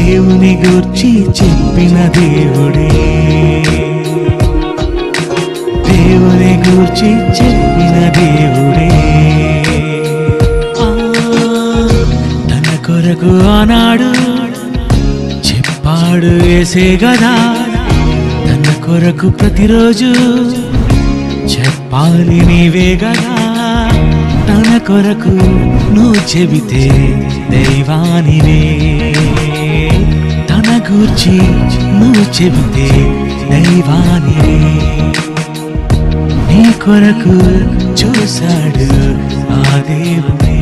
దేవుని గూర్చి చెప్పిన దేవుడే దేవుని గూర్చి చెప్పిన దేవుడే ఆ, తన కొరకు ఆనాడు చెప్పాడు వేసే గదా తన కొరకు ప్రతిరోజు చెప్పాలి నీవే గదా తన కొరకు నువ్వు చెబితే దైవానివే తన గూర్చి నువ్వు చెబితే దైవానివే నీ కొరకు చూశాడు ఆ దేవుడే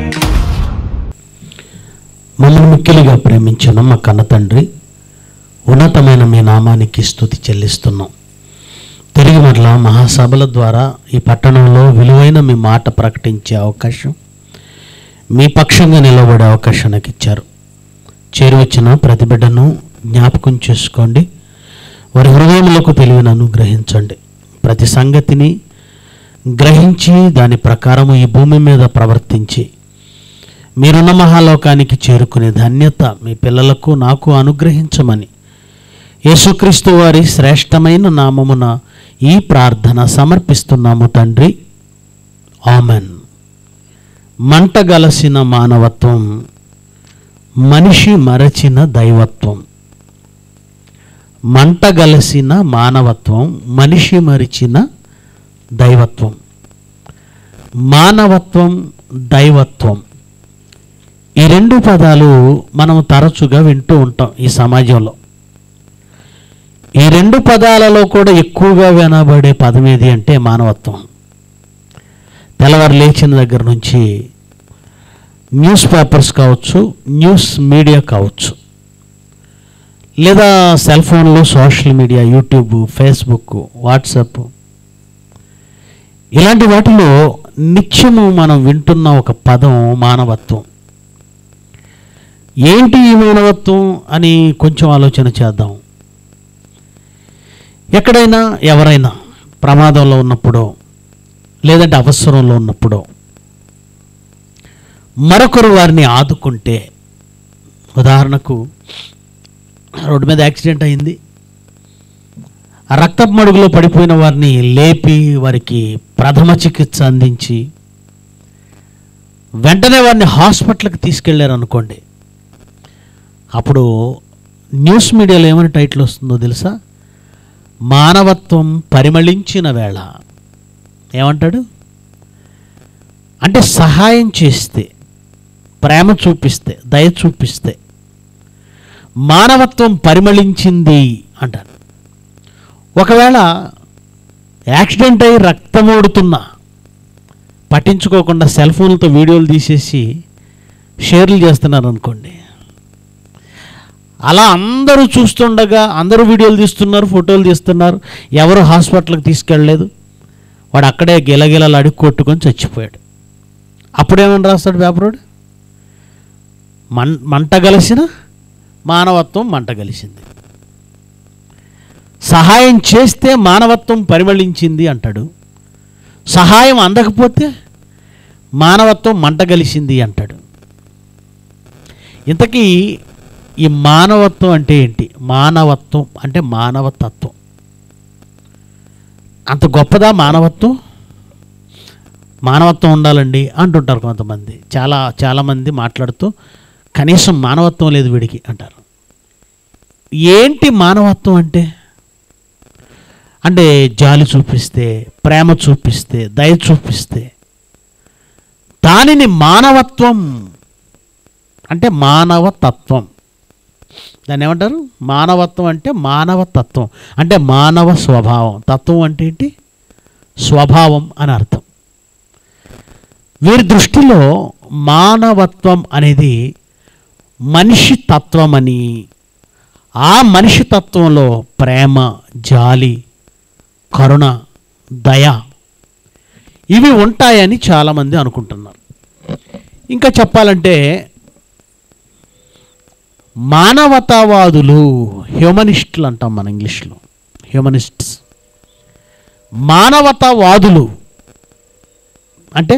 మమ్మల్ని మిక్కిలిగా ప్రేమించిన మా కన్న తండ్రి ఉన్నతమైన మీ నామానికి స్థుతి చెల్లిస్తున్నాం తిరిగి మరలా మహాసభల ద్వారా ఈ పట్టణంలో విలువైన మీ మాట ప్రకటించే అవకాశం మీ పక్షంగా నిలబడే అవకాశం నాకు ఇచ్చారు చేరువచ్చిన ప్రతి బిడ్డను జ్ఞాపకం చేసుకోండి వారి హృదయములకు తెలివిని అనుగ్రహించండి ప్రతి సంగతిని గ్రహించి దాని ప్రకారము ఈ భూమి మీద ప్రవర్తించి మీరున్న మహాలోకానికి చేరుకునే ధన్యత మీ పిల్లలకు నాకు అనుగ్రహించమని యేసుక్రీస్తు వారి శ్రేష్టమైన నామమున ఈ ప్రార్థన సమర్పిస్తున్నాము తండ్రి ఆమెన్ మంటగలసిన మానవత్వం మనిషి మరచిన దైవత్వం మంటగలసిన మానవత్వం మనిషి మరిచిన దైవత్వం మానవత్వం దైవత్వం ఈ రెండు పదాలు మనం తరచుగా వింటూ ఉంటాం ఈ సమాజంలో ఈ రెండు పదాలలో కూడా ఎక్కువగా వినబడే పదం ఏది అంటే మానవత్వం తెల్లవారు లేచిన దగ్గర నుంచి న్యూస్ పేపర్స్ కావచ్చు న్యూస్ మీడియా కావచ్చు లేదా సెల్ ఫోన్లో social media YouTube Facebook WhatsApp ఇలాంటి వాటిలో నిత్యము మనం వింటున్న ఒక పదం మానవత్వం ఏంటి ఈ మానవత్వం అని కొంచెం ఆలోచన చేద్దాం ఎక్కడైనా ఎవరైనా ప్రమాదంలో ఉన్నప్పుడో లేదంటే అవసరంలో ఉన్నప్పుడో మరొకరు వారిని ఆదుకుంటే ఉదాహరణకు రోడ్డు మీద యాక్సిడెంట్ అయింది ఆ రక్తపు మడుగులో పడిపోయిన వారిని లేపి వారికి ప్రథమ చికిత్స అందించి వెంటనే వారిని హాస్పిటల్కి తీసుకెళ్ళారు అనుకోండి అప్పుడు న్యూస్ మీడియాలో ఏమని టైటిల్ వస్తుందో తెలుసా మానవత్వం పరిమళించిన వేళ ఏమంటాడు అంటే సహాయం చేస్తే ప్రేమ చూపిస్తే దయ చూపిస్తే మానవత్వం పరిమళించింది అంటారు ఒకవేళ యాక్సిడెంట్ అయి రక్తమోడుతున్నా పట్టించుకోకుండా సెల్ ఫోన్లతో వీడియోలు తీసేసి షేర్లు చేస్తున్నారు అనుకోండి అలా అందరూ చూస్తుండగా అందరూ వీడియోలు తీస్తున్నారు ఫోటోలు తీస్తున్నారు ఎవరు హాస్పిటల్కి తీసుకెళ్ళలేదు వాడు అక్కడే గిలగిలలు అడుగు కొట్టుకొని చచ్చిపోయాడు అప్పుడేమని రాస్తాడు పేపరోడు మన్ మంట కలిసిన మానవత్వం మంట కలిసింది సహాయం చేస్తే మానవత్వం పరిమళించింది అంటాడు సహాయం అందకపోతే మానవత్వం మంట కలిసింది అంటాడు ఇంతకీ ఈ మానవత్వం అంటే ఏంటి మానవత్వం అంటే మానవతత్వం అంత గొప్పదా మానవత్వం మానవత్వం ఉండాలండి అంటుంటారు కొంతమంది చాలా చాలామంది మాట్లాడుతూ కనీసం మానవత్వం లేదు వీడికి అంటారు ఏంటి మానవత్వం అంటే అంటే జాలి చూపిస్తే ప్రేమ చూపిస్తే దయ చూపిస్తే దానిని మానవత్వం అంటే మానవ తత్వం దాన్ని ఏమంటారు మానవత్వం అంటే మానవ తత్వం అంటే మానవ స్వభావం తత్వం అంటే ఏంటి స్వభావం అని అర్థం వీరి దృష్టిలో మానవత్వం అనేది మనిషి తత్వం అని ఆ మనిషి తత్వంలో ప్రేమ జాలి కరుణ దయ ఇవి ఉంటాయని చాలామంది అనుకుంటున్నారు ఇంకా చెప్పాలంటే మానవతావాదులు హ్యూమనిస్టులు అంటాం మన ఇంగ్లీష్లో హ్యూమనిస్ట్స్ మానవతావాదులు అంటే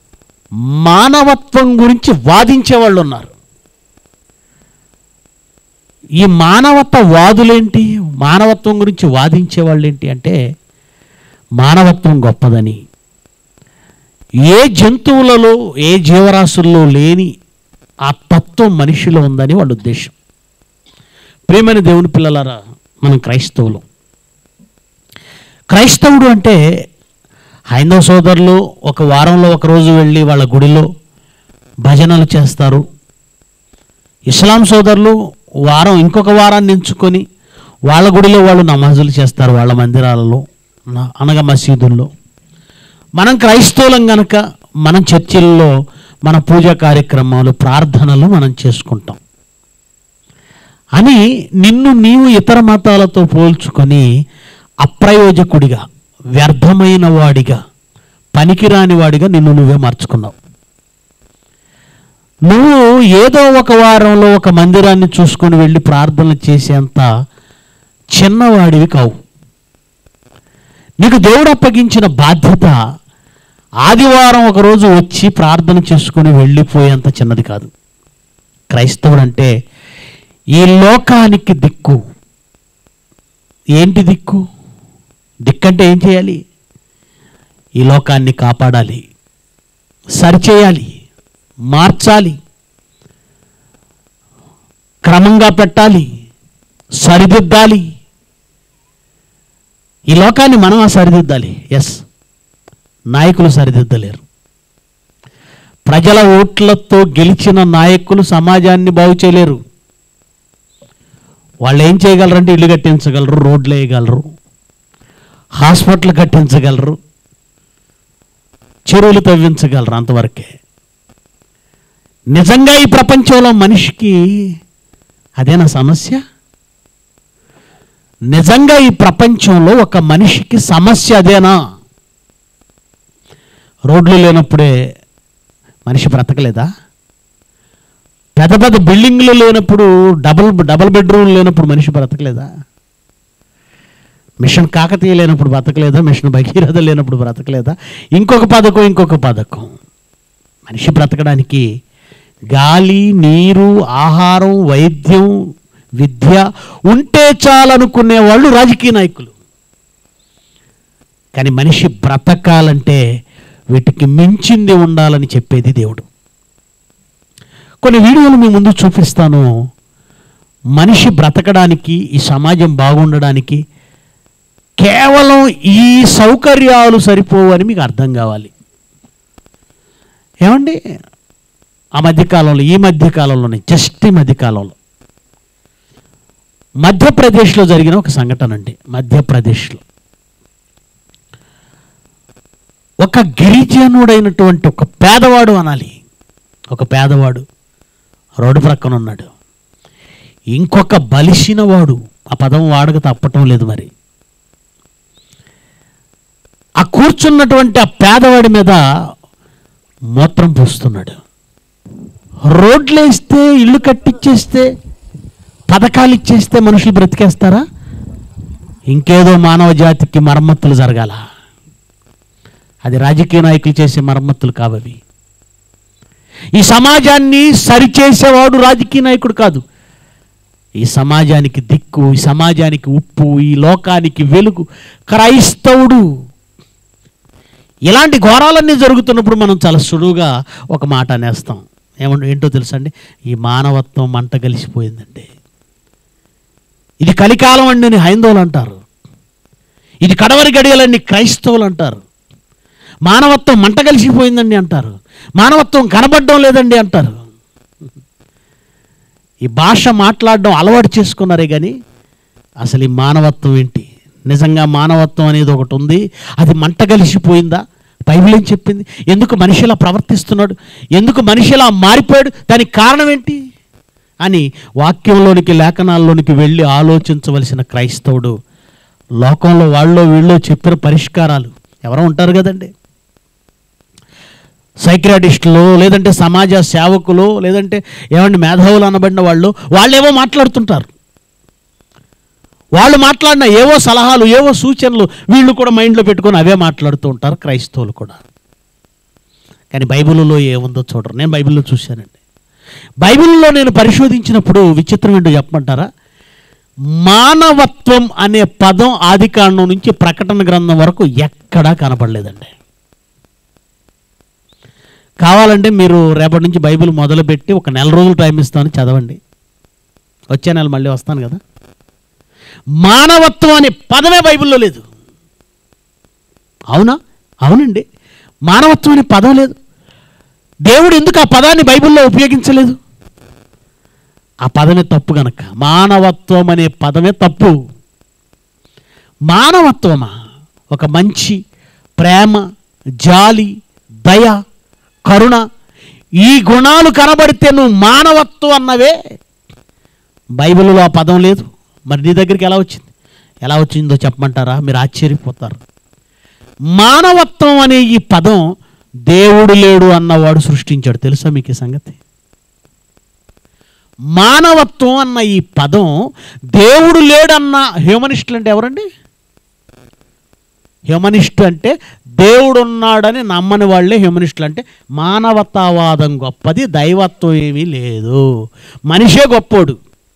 మానవత్వం గురించి వాదించే వాళ్ళు ఉన్నారు ఈ మానవత్వ వాదులేంటి మానవత్వం గురించి వాదించే వాళ్ళు ఏంటి అంటే మానవత్వం గొప్పదని ఏ జంతువులలో ఏ జీవరాశుల్లో లేని ఆ తత్వం మనిషిలో ఉందని వాళ్ళ ఉద్దేశం ప్రేమైన దేవుని పిల్లలారా మనం క్రైస్తవులు క్రైస్తవుడు అంటే హైందవ సోదరులు ఒక వారంలో ఒక రోజు వెళ్ళి వాళ్ళ గుడిలో భజనలు చేస్తారు ఇస్లాం సోదరులు వారం ఇంకొక వారాన్ని ఎంచుకొని వాళ్ళ గుడిలో వాళ్ళు నమాజులు చేస్తారు వాళ్ళ మందిరాలలో నా- అనగా మసీదుల్లో మనం క్రైస్తవులం గనక మనం చర్చిల్లో మన పూజా కార్యక్రమాలు ప్రార్థనలు మనం చేసుకుంటాం అని నిన్ను నీవు ఇతర మతాలతో పోల్చుకొని అప్రయోజకుడిగా వ్యర్థమైన వాడిగా పనికిరాని వాడిగా నిన్ను నువ్వే మార్చుకున్నావు నువ్వు ఏదో ఒక వారంలో ఒక మందిరాన్ని చూసుకొని వెళ్ళి ప్రార్థనలు చేసేంత చిన్నవాడివి కావు నీకు దేవుడు అప్పగించిన బాధ్యత ఆదివారం ఒకరోజు వచ్చి ప్రార్థన చేసుకొని వెళ్ళిపోయేంత చిన్నది కాదు క్రైస్తవుడు అంటే ఈ లోకానికి దిక్కు ఏంటి దిక్కు దిక్కంటే ఏం చేయాలి ఈ లోకాన్ని కాపాడాలి సరిచేయాలి మార్చాలి క్రమంగా పెట్టాలి సరిదిద్దాలి ఈ లోకాన్ని మనం సరిదిద్దాలి ఎస్ నాయకులు సరిదిద్దలేరు ప్రజల ఓట్లతో గెలిచిన నాయకులు సమాజాన్ని బాగు చేయలేరు వాళ్ళు ఏం చేయగలరంటే ఇల్లు కట్టించగలరు రోడ్లు వేయగలరు హాస్పిటల్ కట్టించగలరు చెరువులు తవ్వించగలరు అంతవరకే నిజంగా ఈ ప్రపంచంలో మనిషికి అదేనా సమస్య నిజంగా ఈ ప్రపంచంలో ఒక మనిషికి సమస్య అదేనా రోడ్లు లేనప్పుడే మనిషి బ్రతకలేదా పెద్ద పెద్ద బిల్డింగ్లు లేనప్పుడు డబుల్ డబుల్ బెడ్రూమ్ లేనప్పుడు మనిషి బ్రతకలేదా మిషన్ కాకతీయ లేనప్పుడు బ్రతకలేదా మిషన్ భగీరథ లేనప్పుడు బ్రతకలేదా ఇంకొక పథకం ఇంకొక పథకం మనిషి బ్రతకడానికి గాలి నీరు ఆహారం వైద్యం విద్య ఉంటే చాలనుకునే వాళ్ళు రాజకీయ నాయకులు కానీ మనిషి బ్రతకాలంటే వీటికి మించింది ఉండాలని చెప్పేది దేవుడు కొన్ని వీడియోలు మీ ముందు చూపిస్తాను మనిషి బ్రతకడానికి ఈ సమాజం బాగుండడానికి కేవలం ఈ సౌకర్యాలు సరిపోవని మీకు అర్థం కావాలి ఏమండి ఆ మధ్యకాలంలో ఈ మధ్యకాలంలోనే జస్ట్ ఈ మధ్యకాలంలో మధ్యప్రదేశ్లో జరిగిన ఒక సంఘటన అండి మధ్యప్రదేశ్లో ఒక గిరిజనుడైనటువంటి ఒక పేదవాడు అనాలి ఒక పేదవాడు రోడ్డు ప్రక్కన ఉన్నాడు ఇంకొక బలిసిన వాడు ఆ పదం వాడక తప్పటం లేదు మరి ఆ కూర్చున్నటువంటి ఆ పేదవాడి మీద మూత్రం పూస్తున్నాడు రోడ్లు వేస్తే ఇల్లు కట్టిచ్చేస్తే పథకాలు ఇచ్చేస్తే మనుషులు బ్రతికేస్తారా ఇంకేదో మానవ జాతికి మరమ్మతులు జరగాల అది రాజకీయ నాయకులు చేసే మరమ్మతులు కావవి ఈ సమాజాన్ని సరిచేసేవాడు రాజకీయ నాయకుడు కాదు ఈ సమాజానికి దిక్కు ఈ సమాజానికి ఉప్పు ఈ లోకానికి వెలుగు క్రైస్తవుడు ఇలాంటి ఘోరాలన్నీ జరుగుతున్నప్పుడు మనం చాలా సులువుగా ఒక మాట అనేస్తాం ఏమంటే ఏంటో తెలుసండి ఈ మానవత్వం మంట కలిసిపోయిందండి ఇది కలికాలం అండి అని హైందవులు అంటారు ఇది కడవరి గడియలని క్రైస్తవులు అంటారు మానవత్వం మంట కలిసిపోయిందండి అంటారు మానవత్వం కనబడడం లేదండి అంటారు ఈ భాష మాట్లాడడం అలవాటు చేసుకున్నారే కానీ అసలు ఈ మానవత్వం ఏంటి నిజంగా మానవత్వం అనేది ఒకటి ఉంది అది మంట కలిసిపోయిందా బైబిల్ ఏం చెప్పింది ఎందుకు మనిషి ఇలా ప్రవర్తిస్తున్నాడు ఎందుకు మనిషి ఇలా మారిపోయాడు దానికి కారణం ఏంటి అని వాక్యంలోనికి లేఖనాల్లోనికి వెళ్ళి ఆలోచించవలసిన క్రైస్తవుడు లోకంలో వాళ్ళో వీళ్ళో చెప్పిన పరిష్కారాలు ఎవరో ఉంటారు కదండి సైక్రాటిస్టులు లేదంటే సమాజ సేవకులు లేదంటే ఏమండి మేధావులు అనబడిన వాళ్ళు వాళ్ళేవో మాట్లాడుతుంటారు వాళ్ళు మాట్లాడిన ఏవో సలహాలు ఏవో సూచనలు వీళ్ళు కూడా మైండ్లో పెట్టుకొని అవే మాట్లాడుతూ ఉంటారు క్రైస్తవులు కూడా కానీ బైబిల్లో ఏముందో చూడరు నేను బైబిల్లో చూశానండి బైబిల్లో నేను పరిశోధించినప్పుడు విచిత్రం ఏంటో చెప్పమంటారా మానవత్వం అనే పదం ఆదికాండం నుంచి ప్రకటన గ్రంథం వరకు ఎక్కడా కనపడలేదండి కావాలంటే మీరు రేపటి నుంచి బైబిల్ మొదలుపెట్టి ఒక నెల రోజులు టైం ఇస్తాను చదవండి వచ్చే నెల మళ్ళీ వస్తాను కదా మానవత్వం అనే పదమే బైబిల్లో లేదు అవునా అవునండి మానవత్వం అనే పదం లేదు దేవుడు ఎందుకు ఆ పదాన్ని బైబిల్లో ఉపయోగించలేదు ఆ పదమే తప్పు గనక మానవత్వం అనే పదమే తప్పు మానవత్వమా ఒక మంచి ప్రేమ జాలి దయ కరుణ ఈ గుణాలు కనబడితే నువ్వు మానవత్వం అన్నవే బైబిల్లో ఆ పదం లేదు మరి నీ దగ్గరికి ఎలా వచ్చింది ఎలా వచ్చిందో చెప్పమంటారా మీరు ఆశ్చర్యపోతారు మానవత్వం అనే ఈ పదం దేవుడు లేడు అన్నవాడు సృష్టించాడు తెలుసా మీకు ఈ సంగతి మానవత్వం అన్న ఈ పదం దేవుడు లేడన్న హ్యూమనిస్టులు అంటే ఎవరండి హ్యూమనిస్ట్ అంటే దేవుడు ఉన్నాడని నమ్మని వాళ్ళే హ్యూమనిస్టులు అంటే మానవతావాదం గొప్పది దైవత్వం ఏమీ లేదు మనిషే గొప్పోడు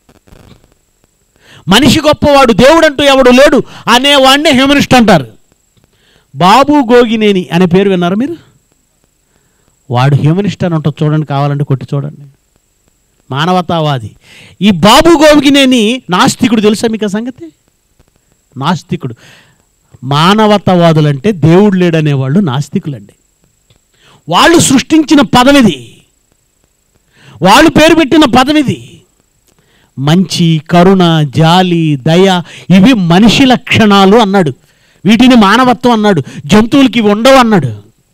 మనిషి గొప్పవాడు దేవుడు అంటూ ఎవడు లేడు అనేవాడినే హ్యూమనిస్ట్ అంటారు బాబు గోగినేని అనే పేరు విన్నారా మీరు వాడు హ్యూమనిస్ట్ అని ఉంటుంది చూడండి కావాలంటే కొట్టి చూడండి మానవతావాది ఈ బాబు గోగినేని నాస్తికుడు తెలుసా మీకు ఆ సంగతి నాస్తికుడు మానవతావాదులంటే దేవుడు లేడనేవాళ్ళు నాస్తికులండి వాళ్ళు సృష్టించిన పదం ఇది వాళ్ళు పేరు పెట్టిన పదం ఇది మంచి కరుణ జాలి దయ ఇవి మనిషి లక్షణాలు అన్నాడు వీటిని మానవత్వం అన్నాడు జంతువులకి ఇవి ఉండవు అన్నాడు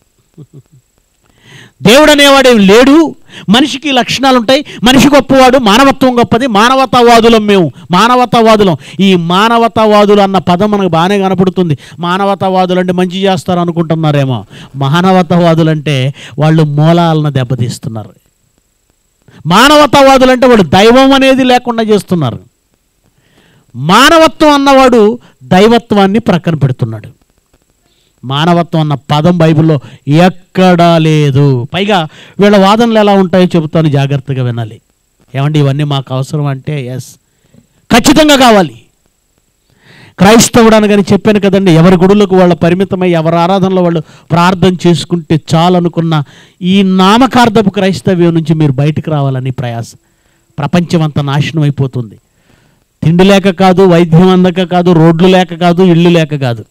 దేవుడు అనేవాడేం లేడు మనిషికి ఈ లక్షణాలు ఉంటాయి మనిషి గొప్పవాడు మానవత్వం గొప్పది మానవతావాదులం మేము మానవతావాదులం ఈ మానవతావాదులు అన్న పదం మనకు బాగానే కనపడుతుంది మానవతావాదులు అంటే మంచి చేస్తారు అనుకుంటున్నారేమో మానవతావాదులు అంటే వాళ్ళు మూలాలను దెబ్బతీస్తున్నారు మానవతావాదులు అంటే వాడు దైవం అనేది లేకుండా చేస్తున్నారు మానవత్వం అన్నవాడు దైవత్వాన్ని ప్రక్కన పెడుతున్నాడు మానవత్వం అన్న పదం బైబిల్లో ఎక్కడా లేదు పైగా వీళ్ళ వాదనలు ఎలా ఉంటాయో చెబుతాను జాగ్రత్తగా వినాలి ఏమండి ఇవన్నీ మాకు అవసరం అంటే ఎస్ ఖచ్చితంగా కావాలి క్రైస్తవుడు అనగానే చెప్పాను కదండి ఎవరి గుడులకు వాళ్ళ పరిమితమై ఎవరి ఆరాధనలో వాళ్ళు ప్రార్థన చేసుకుంటే చాలు అనుకున్న ఈ నామకార్థపు క్రైస్తవ్యం నుంచి మీరు బయటకు రావాలని ప్రయాస ప్రపంచం అంతా నాశనం అయిపోతుంది తిండి లేక కాదు వైద్యం అందక కాదు రోడ్లు లేక కాదు ఇళ్ళు లేక కాదు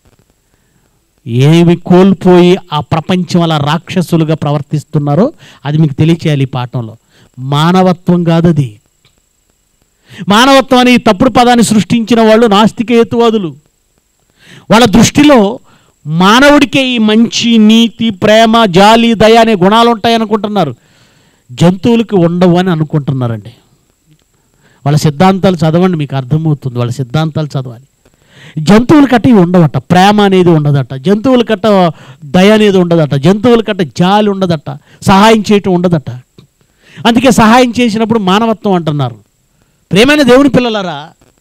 ఏమి కోల్పోయి ఆ ప్రపంచం అలా రాక్షసులుగా ప్రవర్తిస్తున్నారో అది మీకు తెలియచేయాలి ఈ పాఠంలో మానవత్వం కాదు అది మానవత్వం అనే ఈ తప్పుడు పదాన్ని సృష్టించిన వాళ్ళు నాస్తికేతువాదులు వాళ్ళ దృష్టిలో మానవుడికే ఈ మంచి నీతి ప్రేమ జాలి దయ అనే గుణాలు ఉంటాయనుకుంటున్నారు జంతువులకి ఉండవు అని అనుకుంటున్నారండి వాళ్ళ సిద్ధాంతాలు చదవండి మీకు అర్థమవుతుంది వాళ్ళ సిద్ధాంతాలు చదవాలి జంతువుల కట్ట ఇవి ఉండవట ప్రేమ అనేది ఉండదట జంతువుల కట్ట దయ అనేది ఉండదట జంతువుల కట్ట జాలి ఉండదట సహాయం చేయటం ఉండదట అందుకే సహాయం చేసినప్పుడు మానవత్వం అంటున్నారు ప్రేమైన దేవుని పిల్లలారా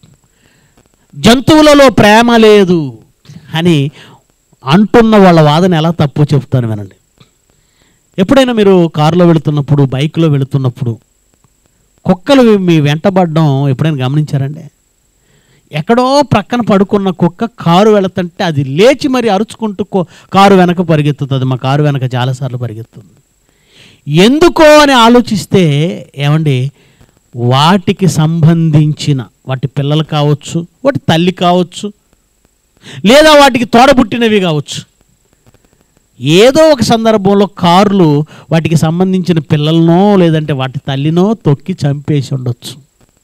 జంతువులలో ప్రేమ లేదు అని అంటున్న వాళ్ళ వాదన ఎలా తప్పు చెప్తాను వినండి ఎప్పుడైనా మీరు కారులో వెళుతున్నప్పుడు బైక్లో వెళుతున్నప్పుడు కుక్కలు మీ వెంటబడడం ఎప్పుడైనా గమనించారండి ఎక్కడో ప్రక్కన పడుకున్న కుక్క కారు వెళుతుంటే అది లేచి మరి అరుచుకుంటూ కో- కారు వెనక పరిగెత్తుతుంది మా కారు వెనక చాలాసార్లు పరిగెత్తుంది ఎందుకో అని ఆలోచిస్తే ఏమండి వాటికి సంబంధించిన వాటి పిల్లలు కావచ్చు వాటి తల్లి కావచ్చు లేదా వాటికి తోడబుట్టినవి కావచ్చు ఏదో ఒక సందర్భంలో కార్లు వాటికి సంబంధించిన పిల్లలనో లేదంటే వాటి తల్లినో తొక్కి చంపేసి ఉండొచ్చు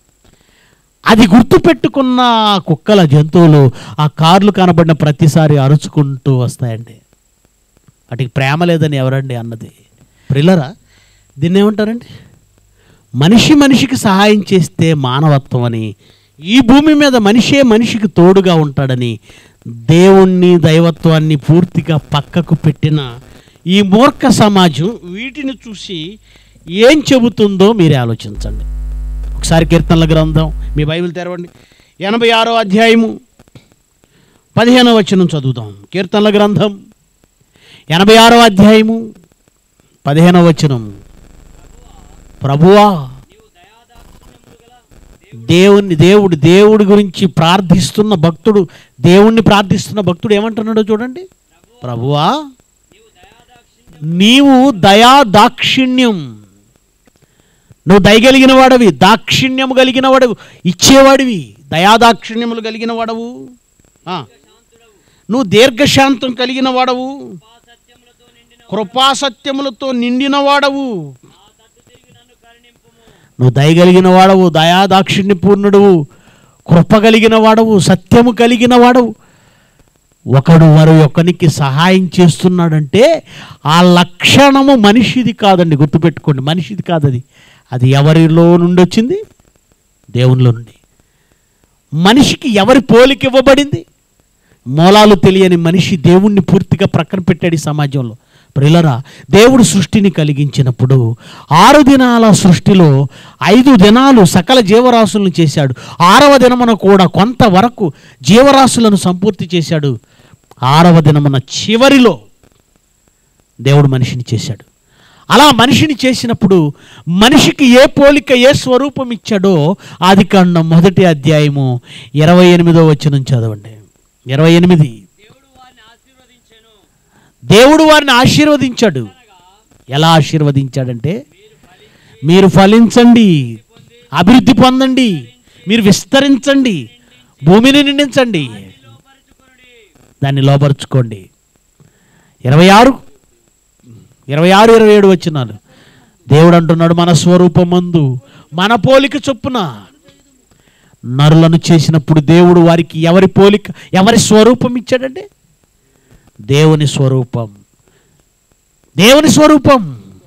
అది గుర్తుపెట్టుకున్న ఆ కుక్కల జంతువులు ఆ కార్లు కనబడిన ప్రతిసారి అరుచుకుంటూ వస్తాయండి వాటికి ప్రేమ లేదని ఎవరండి అన్నది ప్రిల్లరా దీన్ని ఏమంటారండి మనిషి మనిషికి సహాయం చేస్తే మానవత్వం అని ఈ భూమి మీద మనిషే మనిషికి తోడుగా ఉంటాడని దేవుణ్ణి దైవత్వాన్ని పూర్తిగా పక్కకు పెట్టిన ఈ మూర్ఖ సమాజం వీటిని చూసి ఏం చెబుతుందో మీరే ఆలోచించండి ఒకసారి కీర్తనల గ్రంథం మీ బైబిల్ తెరవండి ఎనభై ఆరో అధ్యాయము పదిహేనవ వచనం చదువుదాం కీర్తనల గ్రంథం ఎనభై ఆరో అధ్యాయము పదిహేనవ వచనం ప్రభువా దేవుని దేవుడు దేవుడి గురించి ప్రార్థిస్తున్న భక్తుడు దేవుణ్ణి ప్రార్థిస్తున్న భక్తుడు ఏమంటున్నాడో చూడండి ప్రభువా నీవు దయా దాక్షిణ్యం నువ్వు దయగలిగిన వాడవి దాక్షిణ్యము కలిగిన వాడవు ఇచ్చేవాడివి దయాదాక్షిణ్యములు కలిగిన వాడవు ఆ. నువ్వు దీర్ఘశాంతం కలిగిన వాడవు కృపాసత్యములతో నిండిన వాడవు నువ్వు దయగలిగిన వాడవు దయాదాక్షిణ్య పూర్ణుడువు కృప కలిగిన వాడవు సత్యము కలిగిన వాడవు ఒకడు మరో ఒకనికి సహాయం చేస్తున్నాడంటే ఆ లక్షణము మనిషిది కాదండి గుర్తుపెట్టుకోండి మనిషిది కాదు అది అది ఎవరిలో నుండి వచ్చింది దేవునిలో నుండి మనిషికి ఎవరి పోలిక ఇవ్వబడింది మూలాలు తెలియని మనిషి దేవుణ్ణి పూర్తిగా ప్రక్కన పెట్టాడు ఈ సమాజంలో ప్రిలరా దేవుడు సృష్టిని కలిగించినప్పుడు ఆరు దినాల సృష్టిలో ఐదు దినాలు సకల జీవరాశులను చేశాడు ఆరవ దినమున కూడా కొంతవరకు జీవరాశులను సంపూర్తి చేశాడు ఆరవ దినమున చివరిలో దేవుడు మనిషిని చేశాడు అలా మనిషిని చేసినప్పుడు మనిషికి ఏ పోలిక ఏ స్వరూపం ఇచ్చాడో ఆది కాండం మొదటి అధ్యాయము ఇరవై ఎనిమిదో వచ్చిన చదవండి ఇరవై ఎనిమిది దేవుడు వారిని ఆశీర్వదించాడు ఎలా ఆశీర్వదించాడంటే మీరు ఫలించండి అభివృద్ధి పొందండి మీరు విస్తరించండి భూమిని నిండించండి దాన్ని లోపరుచుకోండి ఇరవై ఆరు ఇరవై ఆరు ఇరవై ఏడు వచ్చినాలు దేవుడు అంటున్నాడు మన స్వరూపమందు మన పోలిక చొప్పున నరులను చేసినప్పుడు దేవుడు వారికి ఎవరి పోలిక ఎవరి స్వరూపం ఇచ్చాడంటే దేవుని స్వరూపం దేవుని స్వరూపం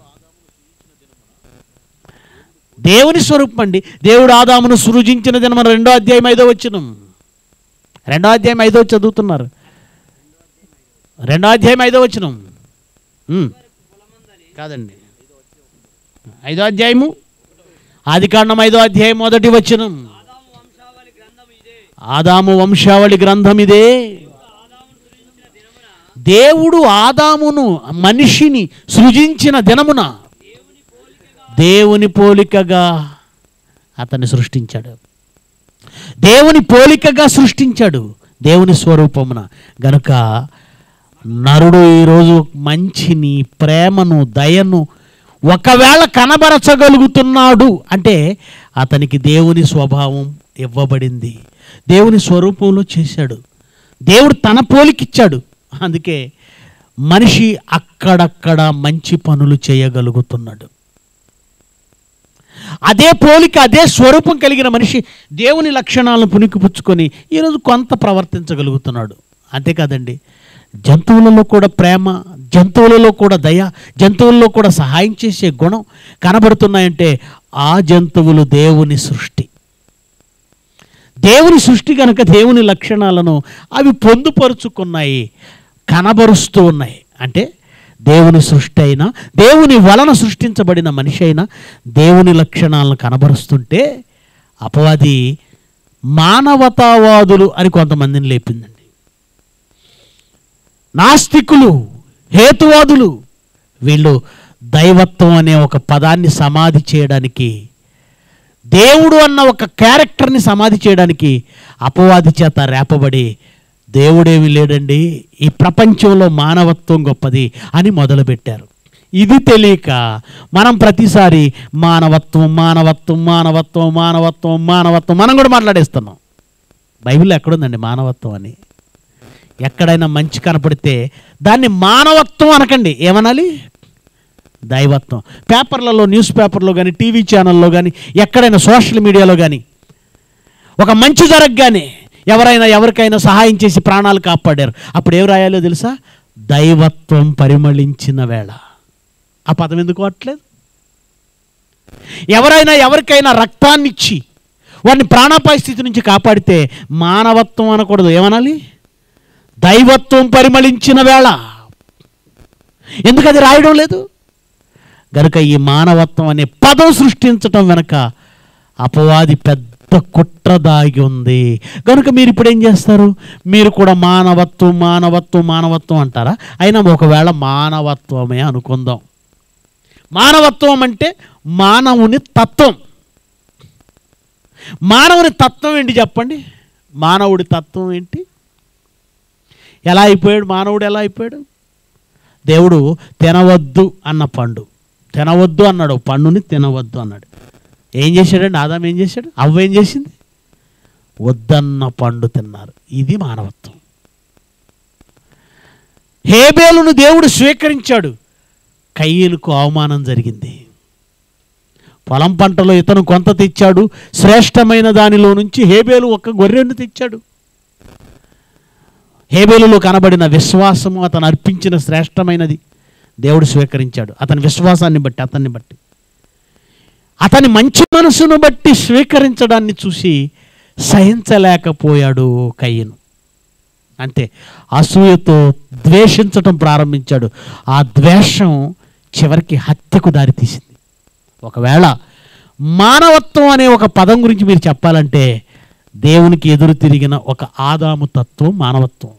దేవుని స్వరూపం అండి దేవుడు ఆదామును సృజించిన దిన మన రెండో అధ్యాయం ఐదో వచ్చిన రెండో అధ్యాయం ఐదో చదువుతున్నారు రెండో అధ్యాయం ఐదో వచ్చిన కాదండి ఐదో అధ్యాయము ఆది కాండం ఐదో అధ్యాయం మొదటి వచనం ఆదాము వంశావళి గ్రంథం ఇదే దేవుడు ఆదామును మనిషిని సృజించిన దినమున దేవుని పోలికగా అతన్ని సృష్టించాడు దేవుని పోలికగా సృష్టించాడు దేవుని స్వరూపమున గనుక నరుడు ఈరోజు మంచిని ప్రేమను దయను ఒకవేళ కనబరచగలుగుతున్నాడు అంటే అతనికి దేవుని స్వభావం ఇవ్వబడింది దేవుని స్వరూపంలో చేశాడు దేవుడు తన పోలికిచ్చాడు అందుకే మనిషి అక్కడక్కడ మంచి పనులు చేయగలుగుతున్నాడు అదే పోలిక అదే స్వరూపం కలిగిన మనిషి దేవుని లక్షణాలను పుణికిపుచ్చుకొని ఈరోజు కొంత ప్రవర్తించగలుగుతున్నాడు అంతేకాదండి జంతువులలో కూడా ప్రేమ జంతువులలో కూడా దయ జంతువుల్లో కూడా సహాయం చేసే గుణం కనబడుతున్నాయంటే ఆ జంతువులు దేవుని సృష్టి దేవుని సృష్టి కనుక దేవుని లక్షణాలను అవి పొందుపరుచుకున్నాయి కనబరుస్తూ ఉన్నాయి అంటే దేవుని సృష్టి అయినా దేవుని వలన సృష్టించబడిన మనిషి అయినా దేవుని లక్షణాలను కనబరుస్తుంటే అపవాది మానవతావాదులు అని కొంతమందిని లేపిందండి నాస్తికులు హేతువాదులు వీళ్ళు దైవత్వం అనే ఒక పదాన్ని సమాధి చేయడానికి దేవుడు అన్న ఒక క్యారెక్టర్ని సమాధి చేయడానికి అపవాది చేత రేపబడి దేవుడేమి లేడండి ఈ ప్రపంచంలో మానవత్వం గొప్పది అని మొదలుపెట్టారు ఇది తెలియక మనం ప్రతిసారి మానవత్వం మానవత్వం మానవత్వం మానవత్వం మానవత్వం మనం కూడా మాట్లాడేస్తున్నాం బైబిల్లో ఎక్కడుందండి మానవత్వం అని ఎక్కడైనా మంచి కనపడితే దాన్ని మానవత్వం అనకండి ఏమనాలి దైవత్వం పేపర్లలో న్యూస్ పేపర్లో కానీ టీవీ ఛానల్లో కానీ ఎక్కడైనా సోషల్ మీడియాలో కానీ ఒక మంచి జరగగానే ఎవరైనా ఎవరికైనా సహాయం చేసి ప్రాణాలు కాపాడారు అప్పుడు ఏం రాయాలో తెలుసా దైవత్వం పరిమళించిన వేళ ఆ పదం ఎందుకు వాడట్లేదు ఎవరైనా ఎవరికైనా రక్తాన్ని ఇచ్చి వారిని ప్రాణాపాయ స్థితి నుంచి కాపాడితే మానవత్వం అనకూడదు ఏమనాలి దైవత్వం పరిమళించిన వేళ ఎందుకు అది రాయడం లేదు గనుక ఈ మానవత్వం అనే పదం సృష్టించటం వెనక అపవాది పెద్ద కుట్ర దాగి ఉంది కనుక మీరు ఇప్పుడు ఏం చేస్తారు మీరు కూడా మానవత్వం మానవత్వం మానవత్వం అంటారా అయినా ఒకవేళ మానవత్వమే అనుకుందాం మానవత్వం అంటే మానవుని తత్వం మానవుని తత్వం ఏంటి చెప్పండి మానవుడి తత్వం ఏంటి ఎలా అయిపోయాడు మానవుడు ఎలా అయిపోయాడు దేవుడు తినవద్దు అన్న పండు తినవద్దు అన్నాడు పండుని తినవద్దు అన్నాడు ఏం చేశాడండి ఆదాం ఏం చేశాడు అవ్వ ఏం చేసింది వద్దన్న పండు తిన్నారు ఇది మానవత్వం హేబేలును దేవుడు స్వీకరించాడు కయ్యనుకు అవమానం జరిగింది పొలం పంటలో ఇతను కొంత తెచ్చాడు శ్రేష్టమైన దానిలో నుంచి హేబేలు ఒక గొర్రెను తెచ్చాడు హేబేలులో కనబడిన విశ్వాసము అతను అర్పించిన శ్రేష్టమైనది దేవుడు స్వీకరించాడు అతని విశ్వాసాన్ని బట్టి అతన్ని బట్టి అతని మంచి మనసును బట్టి స్వీకరించడాన్ని చూసి సహించలేకపోయాడు కయ్యను అంతే అసూయతో ద్వేషించటం ప్రారంభించాడు ఆ ద్వేషం చివరికి హత్యకు దారితీసింది ఒకవేళ మానవత్వం అనే ఒక పదం గురించి మీరు చెప్పాలంటే దేవునికి ఎదురు తిరిగిన ఒక ఆదాము తత్వం మానవత్వం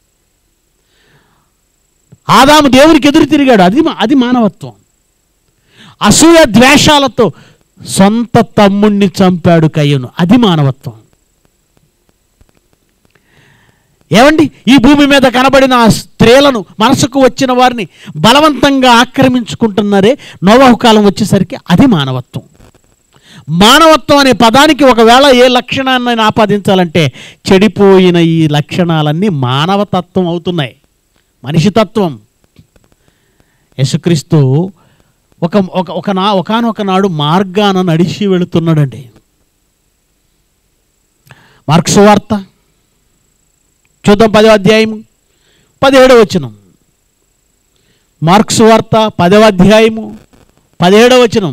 ఆదాము దేవునికి ఎదురు తిరిగాడు అది మా- అది మానవత్వం అసూయ ద్వేషాలతో సొంత తమ్ముణ్ణి చంపాడు కయ్యను అది మానవత్వం ఏమండి ఈ భూమి మీద కనబడిన ఆ స్త్రీలను మనసుకు వచ్చిన వారిని బలవంతంగా ఆక్రమించుకుంటున్నారే నోవాహు కాలం వచ్చేసరికి అది మానవత్వం మానవత్వం అనే పదానికి ఒకవేళ ఏ లక్షణాన్ని ఆపాదించాలంటే చెడిపోయిన ఈ లక్షణాలన్నీ మానవతత్వం అవుతున్నాయి మనిషి తత్వం యేసుక్రీస్తు ఒక ఒక ఒక నా ఒకనొక నాడు మార్గాన నడిచి వెళుతున్నాడండి మార్క్స్ వార్త చూద్దాం పదవ అధ్యాయం పదిహేడవ వచనం మార్క్స్ వార్త పదవ అధ్యాయము పదిహేడవ వచనం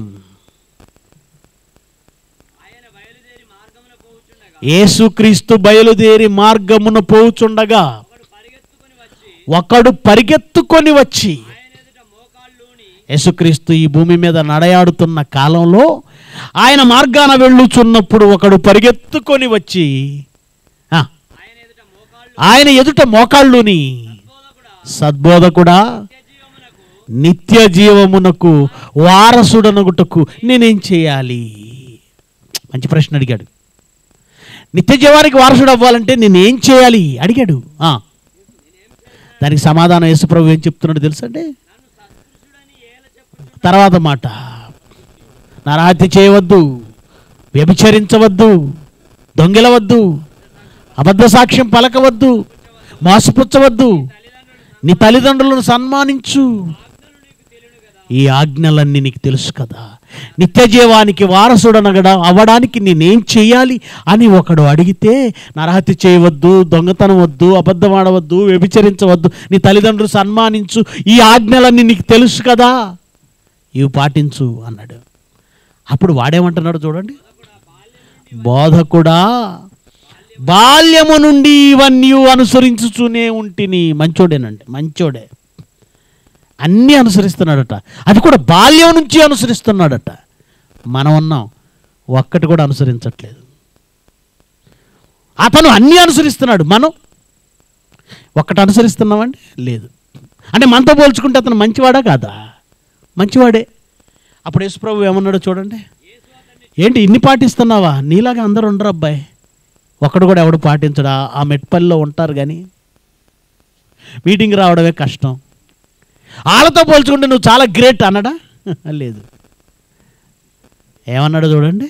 ఆయన బయలుదేరి మార్గమున పోవుచుండగా యేసుక్రీస్తు బయలుదేరి మార్గమున పోవుచుండగా ఒకడు పరిగెత్తుకుని వచ్చి ఒకడు పరిగెత్తుకొని వచ్చి ఆయన ఎదుట మోకాళ్ళూని యేసుక్రీస్తు ఈ భూమి మీద నడయాడుతున్న కాలంలో ఆయన మార్గాన వెళ్ళుచున్నప్పుడు ఒకడు పరిగెత్తుకొని వచ్చి ఆ, ఆయన ఎదుట మోకాళ్ళు ఆయన ఎదుట మోకాళ్ళుని బోధకుడా సద్బోధకుడా నిత్య జీవమునకు నిత్య జీవమునకు వారసుడనుగుటకు నేనేం చేయాలి మంచి ప్రశ్న అడిగాడు నిత్య జీవానికి వారసుడు అవ్వాలంటే నేనేం చేయాలి అడిగాడు ఆ. దానికి సమాధానం యేసుప్రభు ఏం చెప్తున్నాడు తెలుసండి నన్ను సత్పురుషుడని ఏల చెప్పు తర్వాత మాట నరహత్య చేయవద్దు వ్యభిచరించవద్దు దొంగిలవద్దు అబద్ధ సాక్ష్యం పలకవద్దు మోసపుచ్చవద్దు నీ తల్లిదండ్రులను సన్మానించు ఈ ఆజ్ఞలన్నీ నీకు తెలుసు కదా నిత్య జీవానికి వారసుడనగడ అవ్వడానికి నేనేం చేయాలి అని ఒకడు అడిగితే నరహత్య చేయవద్దు దొంగతనం వద్దు అబద్ధం ఆడవద్దు వ్యభిచరించవద్దు నీ తల్లిదండ్రులు సన్మానించు ఈ ఆజ్ఞలన్నీ నీకు తెలుసు కదా ఇవి పాటించు అన్నాడు అప్పుడు వాడేమంటున్నాడు చూడండి బోధకుడా బాల్యము నుండి ఇవన్నీ అనుసరించుతూనే ఉంటిని మంచోడేనండి మంచోడే అన్నీ అనుసరిస్తున్నాడట అది కూడా బాల్యం నుంచి అనుసరిస్తున్నాడట మనం ఉన్నాం ఒక్కటి కూడా అనుసరించట్లేదు అతను అన్నీ అనుసరిస్తున్నాడు మనం ఒక్కటి అనుసరిస్తున్నామండి లేదు అంటే మనతో పోల్చుకుంటే అతను మంచివాడా కాదా మంచివాడే అప్పుడు యేసుప్రభు ఏమన్నాడో చూడండి ఏంటి ఇన్ని పాటిస్తున్నావా నీలాగా అందరూ ఉండరు అబ్బాయి ఒక్కడు కూడా ఎవడు పాటించడా ఆ మెట్పల్లిలో ఉంటారు కానీ మీటింగ్ రావడమే కష్టం వాళ్ళతో పోల్చుకుంటే నువ్వు చాలా గ్రేట్ అన్నడా లేదు ఏమన్నాడు చూడండి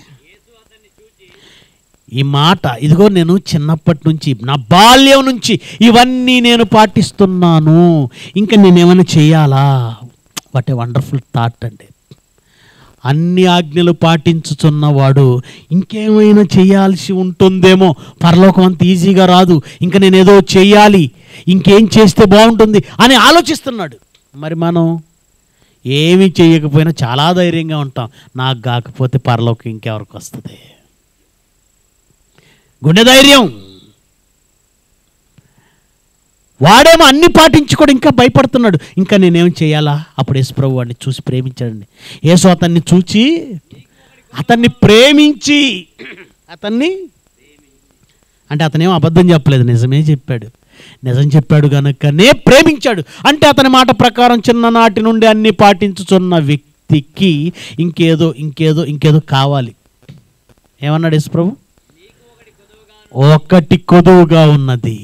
ఈ మాట ఇదిగో నేను చిన్నప్పటి నుంచి నా బాల్యం నుంచి ఇవన్నీ నేను పాటిస్తున్నాను ఇంకా నేనేమైనా చేయాలా వాట్ ఏ వండర్ఫుల్ థాట్ అండి అన్ని ఆజ్ఞలు పాటించుచున్నవాడు ఇంకేమైనా చేయాల్సి ఉంటుందేమో పరలోకం అంత ఈజీగా రాదు ఇంకా నేను ఏదో చేయాలి ఇంకేం చేస్తే బాగుంటుంది అని ఆలోచిస్తున్నాడు మరి మనం ఏమీ చేయకపోయినా చాలా ధైర్యంగా ఉంటాం నాకు కాకపోతే పరలోకం ఇంకెవరికి వస్తుంది గుండె ధైర్యం వాడేమో అన్ని పాటించుకోడు ఇంకా భయపడుతున్నాడు ఇంకా నేనేం చేయాలా అప్పుడు యేసు ప్రభు వాడిని చూసి ప్రేమించాడండి యేసు అతన్ని చూచి అతన్ని ప్రేమించి అతన్ని అంటే అతనేం అబద్ధం చెప్పలేదు నిజమే చెప్పాడు నిజం చెప్పాడు కనుకనే ప్రేమించాడు అంటే అతని మాట ప్రకారం చిన్ననాటి నుండి అన్ని పాటించుచున్న వ్యక్తికి ఇంకేదో ఇంకేదో ఇంకేదో కావాలి ఏమన్నాడు యేసు ప్రభు ఒకటి కొదువుగా ఉన్నది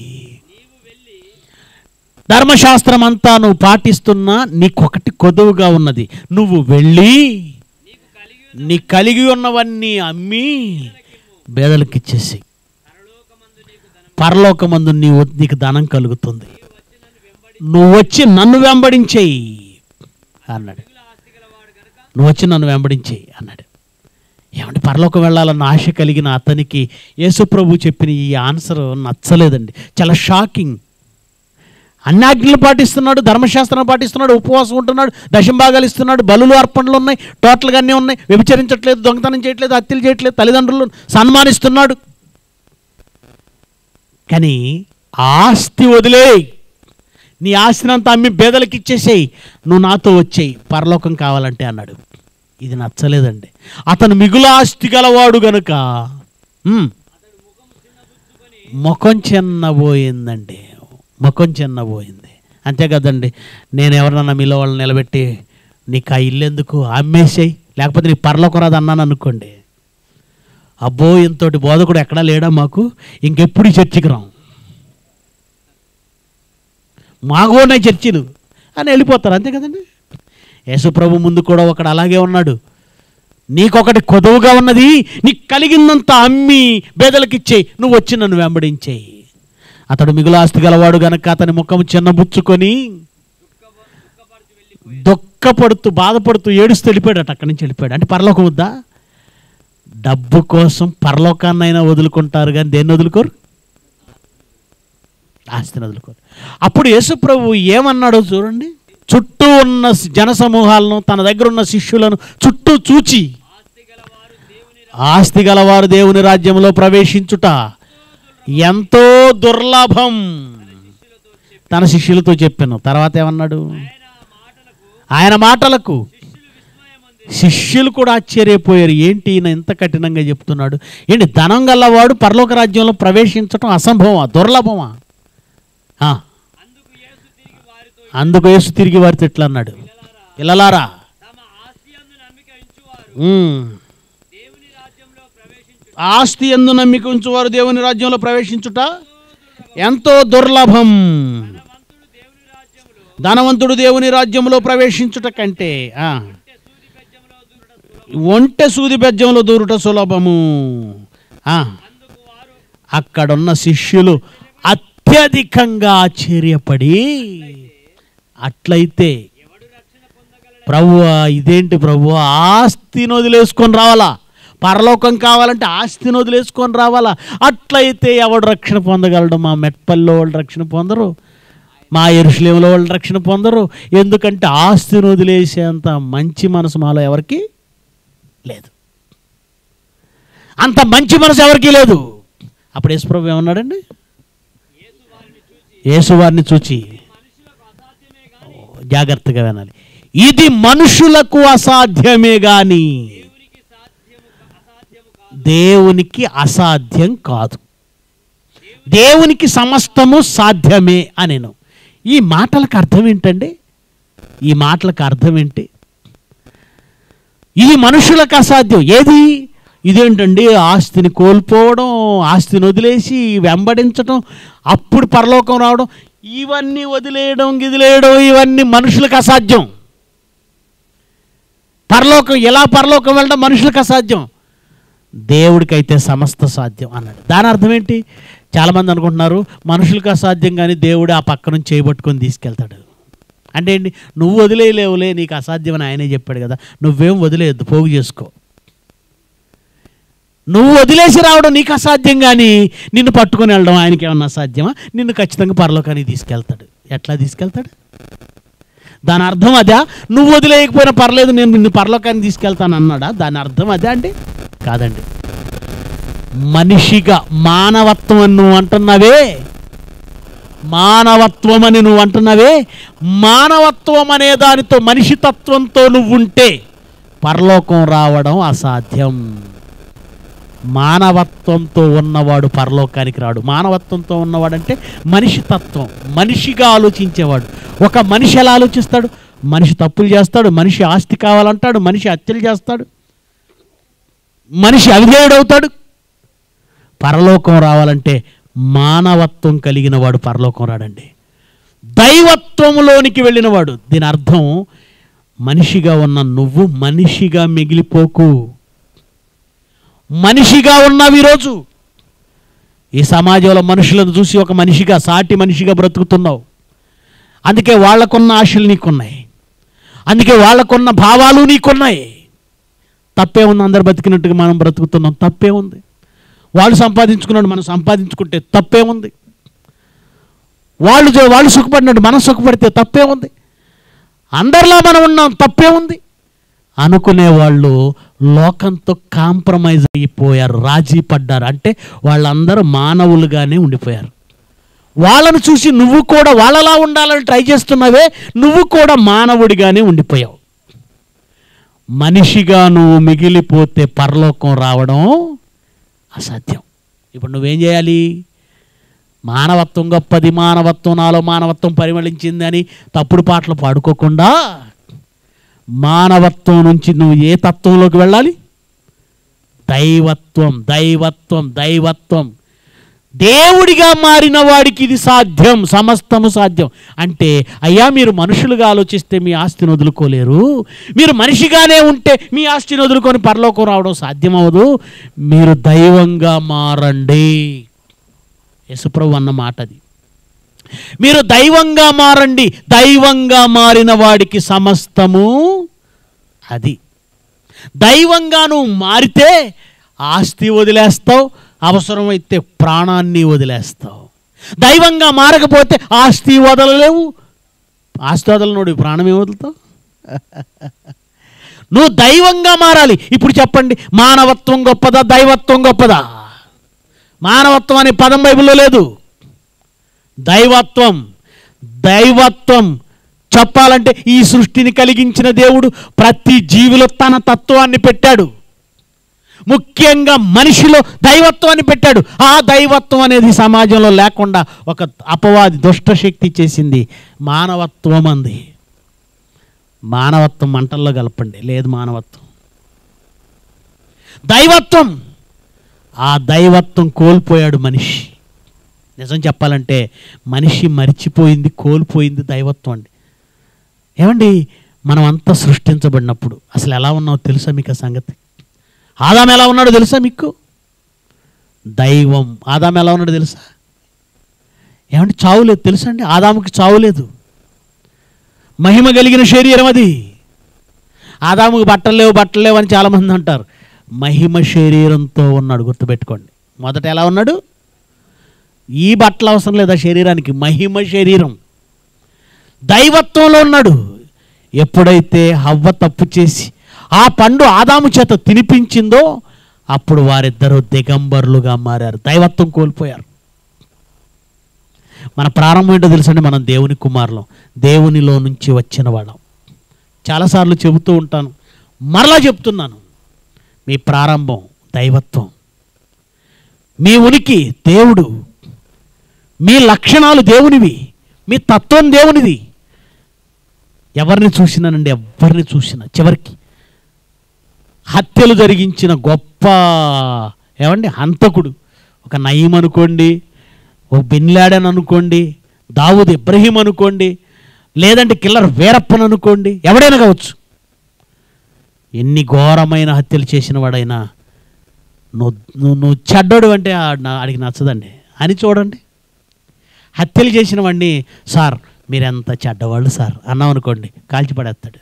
ధర్మశాస్త్రం అంతా నువ్వు పాటిస్తున్నా నీకొకటి కొదువుగా ఉన్నది నువ్వు వెళ్ళి నీ కలిగి ఉన్నవన్నీ అమ్మి పేదలకు ఇచ్చేసి పరలోకమందు నీ నీకు ధనం కలుగుతుంది నువ్వు వచ్చి నన్ను వెంబడించేయి అన్నాడు నువ్వు వచ్చి నన్ను వెంబడించేయి అన్నాడు ఏమంటే పరలోకం వెళ్ళాలన్న ఆశ కలిగిన అతనికి యేసుప్రభు చెప్పిన ఈ ఆన్సర్ నచ్చలేదండి చాలా షాకింగ్ అన్ని ఆజ్ఞలు పాటిస్తున్నాడు ధర్మశాస్త్రం పాటిస్తున్నాడు ఉపవాసం ఉంటున్నాడు దశంభాగాలు ఇస్తున్నాడు బలులు అర్పణలు ఉన్నాయి టోటల్గా అన్నీ ఉన్నాయి వ్యభిచరించట్లేదు దొంగతనం చేయట్లేదు హత్యలు చేయట్లేదు తల్లిదండ్రులు సన్మానిస్తున్నాడు కానీ ఆస్తి వదిలే నీ ఆస్తిని అంతా అమ్మి బేదలకు ఇచ్చేసేయి నువ్వు నాతో వచ్చేయి పరలోకం కావాలంటే అన్నాడు ఇది నచ్చలేదండి అతను మిగులు ఆస్తి గలవాడు గనుక ఉమ్, ముఖం చిన్నబోయిందండి ముఖం చిన్నబోయింది అంతే కదండి నేను ఎవరినన్నా మీలో వాళ్ళని నిలబెట్టి నీకు ఆ ఇల్లు ఎందుకు అమ్మేసేయి లేకపోతే నీ పరలోకం రాదు అన్నాను అనుకోండి అబ్బో ఇంతటి బోధకుడు ఎక్కడా లేడా మాకు ఇంకెప్పుడు ఈ చర్చికి రాం మాకు ఉన్నాయి చర్చిలు అని వెళ్ళిపోతారు అంతే కదండి యేసుప్రభు ముందు కూడా ఒకడు అలాగే ఉన్నాడు నీకొకటి కొదువుగా ఉన్నది నీకు కలిగిందంత అమ్మి బేదలకు ఇచ్చేయి నువ్వు వచ్చి నన్ను వెంబడించేయి అతడు మిగులు ఆస్తి గలవాడు గనక అతని ముఖం చిన్నబుచ్చుకొని దుఃఖపడుతూ బాధపడుతూ ఏడుస్తూ వెళ్ళిపోయాడట అక్కడి నుంచి వెళ్ళిపోయాడు అంటే పరలోకం వద్దా డబ్బు కోసం పరలోకాన్నైనా వదులుకుంటారు కానీ దేన్ని వదులుకోరు ఆస్తిని వదులుకోరు అప్పుడు యేసుప్రభు ఏమన్నాడో చూడండి చుట్టూ ఉన్న జనసమూహాలను తన దగ్గర ఉన్న శిష్యులను చుట్టూ చూచి ఆస్తి గలవారు దేవుని రాజ్యంలో ప్రవేశించుట ఎంతో దుర్లభం తన శిష్యులతో చెప్పాను తర్వాత ఏమన్నాడు ఆయన మాటలకు శిష్యులు కూడా ఆశ్చర్యపోయారు ఏంటి ఈయన ఇంత కఠినంగా చెప్తున్నాడు ఏంటి ధనం గల్లవాడు పరలోక రాజ్యంలో ప్రవేశించటం అసంభవమా దుర్లభమా ఆ. అందుకు యేసు తిరిగి వారితో ఎట్లా అన్నాడు పిల్లలారా తమ ఆస్తి అందు నమ్మిక ఉంచువారు ఉమ్, దేవుని రాజ్యంలో ప్రవేశించు ఆస్తి ఎందు నమ్మిక ఉంచువారు దేవుని రాజ్యంలో ప్రవేశించుట ఎంతో దుర్లభం ధనవంతుడు దేవుని రాజ్యంలో ధనవంతుడు దేవుని రాజ్యంలో ప్రవేశించుట కంటే ఆ, ఒంటె సూది బెజ్జంలో దూరుట ఒంటె సూది బెజ్జంలో దూరుట సులభము ఆ, అందుకు వారు అక్కడున్న శిష్యులు అత్యధికంగా ఆశ్చర్యపడి అట్లయితే ఎవడు రక్షణ పొందగలడు ప్రభువా ఇదేంటి ప్రభు ఆస్తిని వదిలేసుకొని రావాలా పరలోకం కావాలంటే ఆస్తిని వదిలేసుకొని రావాలా అట్లయితే ఎవడు రక్షణ పొందగలడు మా మెట్పల్లో వాళ్ళు రక్షణ పొందరు మా ఎరుషులేములో వాళ్ళు రక్షణ పొందరు ఎందుకంటే ఆస్తిని వదిలేసేంత మంచి మనసు మాలో ఎవరికి లేదు అంత మంచి మనసు ఎవరికీ లేదు అప్పుడు యేసుప్రభు ఏమన్నాడండి యేసు వారిని చూచి జాగ్రత్తగా వినాలి ఇది మనుషులకు అసాధ్యమే గాని దేవునికి సాధ్యము అసాధ్యము కాదు దేవునికి అసాధ్యం కాదు దేవునికి సమస్తము సాధ్యమే అనేను ఈ మాటలకు అర్థం ఏంటండి ఈ మాటలకు అర్థం ఏంటి ఇది మనుషులకు అసాధ్యం ఏది ఇదేంటండి ఆస్తిని కోల్పోవడం ఆస్తిని వదిలేసి వెంబడించడం అప్పుడు పరలోకం రావడం ఇవన్నీ వదిలేయడం గిదిలేయడం ఇవన్నీ మనుషులకు అసాధ్యం పరలోకం ఎలా పరలోకం వెళ్ళడం మనుషులకు అసాధ్యం దేవుడికైతే సమస్త సాధ్యం అన్నాడు దాని అర్థం ఏంటి చాలామంది అనుకుంటున్నారు మనుషులకు అసాధ్యం కానీ దేవుడు ఆ పక్క నుంచి చేయబట్టుకొని తీసుకెళ్తాడు అంటే ఏంటి నువ్వు వదిలేయలేవులే నీకు అసాధ్యం అని ఆయనే చెప్పాడు కదా నువ్వేం వదిలేయద్దు పోగు చేసుకో నువ్వు వదిలేసి రావడం నీకు అసాధ్యం కానీ నిన్ను పట్టుకొని వెళ్ళడం ఆయనకి ఏమన్నా అసాధ్యమా నిన్ను ఖచ్చితంగా పరలోకానికి తీసుకెళ్తాడు ఎట్లా తీసుకెళ్తాడు దాని అర్థం అదా నువ్వు వదిలేయకపోయినా పర్లేదు నేను నిన్ను పరలోకానికి తీసుకెళ్తాను అన్నాడా దాని అర్థం అదే అండి కాదండి మనిషిగా మానవత్వం అని నువ్వు అంటున్నావే మానవత్వం అని నువ్వు అంటున్నావే మానవత్వం అనే దానితో మనిషి తత్వంతో నువ్వు ఉంటే పరలోకం రావడం అసాధ్యం మానవత్వంతో ఉన్నవాడు పరలోకానికి రాడు మానవత్వంతో ఉన్నవాడంటే మనిషి తత్వం మనిషిగా ఆలోచించేవాడు ఒక మనిషి ఎలా ఆలోచిస్తాడు మనిషి తప్పులు చేస్తాడు మనిషి ఆస్తి కావాలంటాడు మనిషి హత్యలు చేస్తాడు మనిషి అవిధేయుడవుతాడు పరలోకం రావాలంటే మానవత్వం కలిగిన వాడు పరలోకం రాడండి దైవత్వంలోనికి వెళ్ళినవాడు దీని అర్థం మనిషిగా ఉన్న నువ్వు మనిషిగా మిగిలిపోకు మనిషిగా ఉన్నావు ఈరోజు ఈ సమాజంలో మనుషులను చూసి ఒక మనిషిగా సాటి మనిషిగా బ్రతుకుతున్నావు అందుకే వాళ్ళకున్న ఆశలు నీకున్నాయి అందుకే వాళ్ళకున్న భావాలు నీకున్నాయి తప్పే ఉంది అందరు బతికినట్టుగా మనం బ్రతుకుతున్నాం తప్పే ఉంది వాళ్ళు సంపాదించుకున్నాడు మనం సంపాదించుకుంటే తప్పే ఉంది వాళ్ళు జ- వాళ్ళు సుఖపడినట్టు మనం సుఖపడితే తప్పే ఉంది అందరిలా మనం ఉన్నాం తప్పే ఉంది అనుకునే వాళ్ళు లోకంతో కాంప్రమైజ్ అయిపోయారు రాజీ పడ్డారు అంటే వాళ్ళందరూ మానవులుగానే ఉండిపోయారు వాళ్ళను చూసి నువ్వు కూడా వాళ్ళలా ఉండాలని ట్రై చేస్తున్నావే నువ్వు కూడా మానవుడిగానే ఉండిపోయావు మనిషిగా నువ్వు మిగిలిపోతే పరలోకం రావడం అసాధ్యం ఇప్పుడు నువ్వేం చేయాలి మానవత్వం గొప్పది మానవత్వం నాలో మానవత్వం పరిమళించింది అని తప్పుడు పాటలు పాడుకోకుండా మానవత్వం నుంచి నువ్వు ఏ తత్వంలోకి వెళ్ళాలి దైవత్వం దైవత్వం దైవత్వం దేవుడిగా మారిన వాడికి ఇది సాధ్యం సమస్తము సాధ్యం అంటే అయ్యా మీరు మనుషులుగా ఆలోచిస్తే మీ ఆస్తిని వదులుకోలేరు మీరు మనిషిగానే ఉంటే మీ ఆస్తిని వదులుకొని పరలోకం రావడం సాధ్యమవదు మీరు దైవంగా మారండి యశుప్రభు అన్న మాట అది మీరు దైవంగా మారండి దైవంగా మారిన వాడికి సమస్తము అది దైవంగా నువ్వు మారితే ఆస్తి వదిలేస్తావు అవసరమైతే ప్రాణాన్ని వదిలేస్తావు దైవంగా మారకపోతే ఆస్తి వదలలేవు ఆస్తి వదలనోడు ప్రాణం ఏం వదులుతావు నువ్వు దైవంగా మారాలి ఇప్పుడు చెప్పండి మానవత్వం గొప్పదా దైవత్వం గొప్పదా మానవత్వం అనే పదం బైబిల్లో లేదు దైవత్వం దైవత్వం చెప్పాలంటే ఈ సృష్టిని కలిగించిన దేవుడు ప్రతి జీవిలో తన తత్వాన్ని పెట్టాడు ముఖ్యంగా మనిషిలో దైవత్వాన్ని పెట్టాడు ఆ దైవత్వం అనేది సమాజంలో లేకుండా ఒక అపవాది దుష్టశక్తి చేసింది మానవత్వం అంది మానవత్వం మంటల్లో కలపండి లేదు మానవత్వం దైవత్వం ఆ దైవత్వం కోల్పోయాడు మనిషి నిజం చెప్పాలంటే మనిషి మరిచిపోయింది కోల్పోయింది దైవత్వం అండి ఏమండి మనం అంతా సృష్టించబడినప్పుడు అసలు ఎలా ఉన్నావో తెలుసా మీకు ఆ సంగతి ఆదాం ఎలా ఉన్నాడో తెలుసా మీకు దైవం ఆదాం ఎలా ఉన్నాడో తెలుసా ఏమంటే చావు లేదు తెలుసా అండి ఆదాముకి చావు లేదు మహిమ కలిగిన శరీరం అది ఆదాముకి బట్టలు లేవు బట్టలు లేవు అని చాలామంది అంటారు మహిమ శరీరంతో ఉన్నాడు గుర్తుపెట్టుకోండి మొదట ఎలా ఉన్నాడు ఈ బట్టలు అవసరం లేదా శరీరానికి మహిమ శరీరం దైవత్వంలో ఉన్నాడు ఎప్పుడైతే హవ్వ తప్పు చేసి ఆ పండు ఆదాము చేత తినిపించిందో అప్పుడు వారిద్దరూ దిగంబరులుగా మారారు దైవత్వం కోల్పోయారు మన ప్రారంభం ఏంటో తెలుసండి మనం దేవుని కుమారులం దేవునిలో నుంచి వచ్చిన వాళ్ళం చాలాసార్లు చెబుతూ ఉంటాను మరలా చెప్తున్నాను మీ ప్రారంభం దైవత్వం మీ ఉనికి దేవుడు మీ లక్షణాలు దేవునివి మీ తత్వం దేవునిది ఎవరిని చూసినానండి ఎవరిని చూసినా చివరికి హత్యలు జరిగించిన గొప్ప ఏమండి హంతకుడు ఒక నయీం అనుకోండి ఒక బిన్లాడన్ అనుకోండి దావుద్ ఇబ్రహీం అనుకోండి లేదంటే కిల్లర్ వీరప్పన్ అనుకోండి ఎవడైనా కావచ్చు ఎన్ని ఘోరమైన హత్యలు చేసిన వాడైనా నువ్వు నువ్వు నువ్వు చెడ్డోడు అంటే ఆ- నా- ఆడికి నచ్చదండి అని చూడండి హత్యలు చేసిన వాడిని సార్ మీరెంత చెడ్డవాళ్ళు సార్ అన్నాం అనుకోండి కాల్చి పడేస్తాడు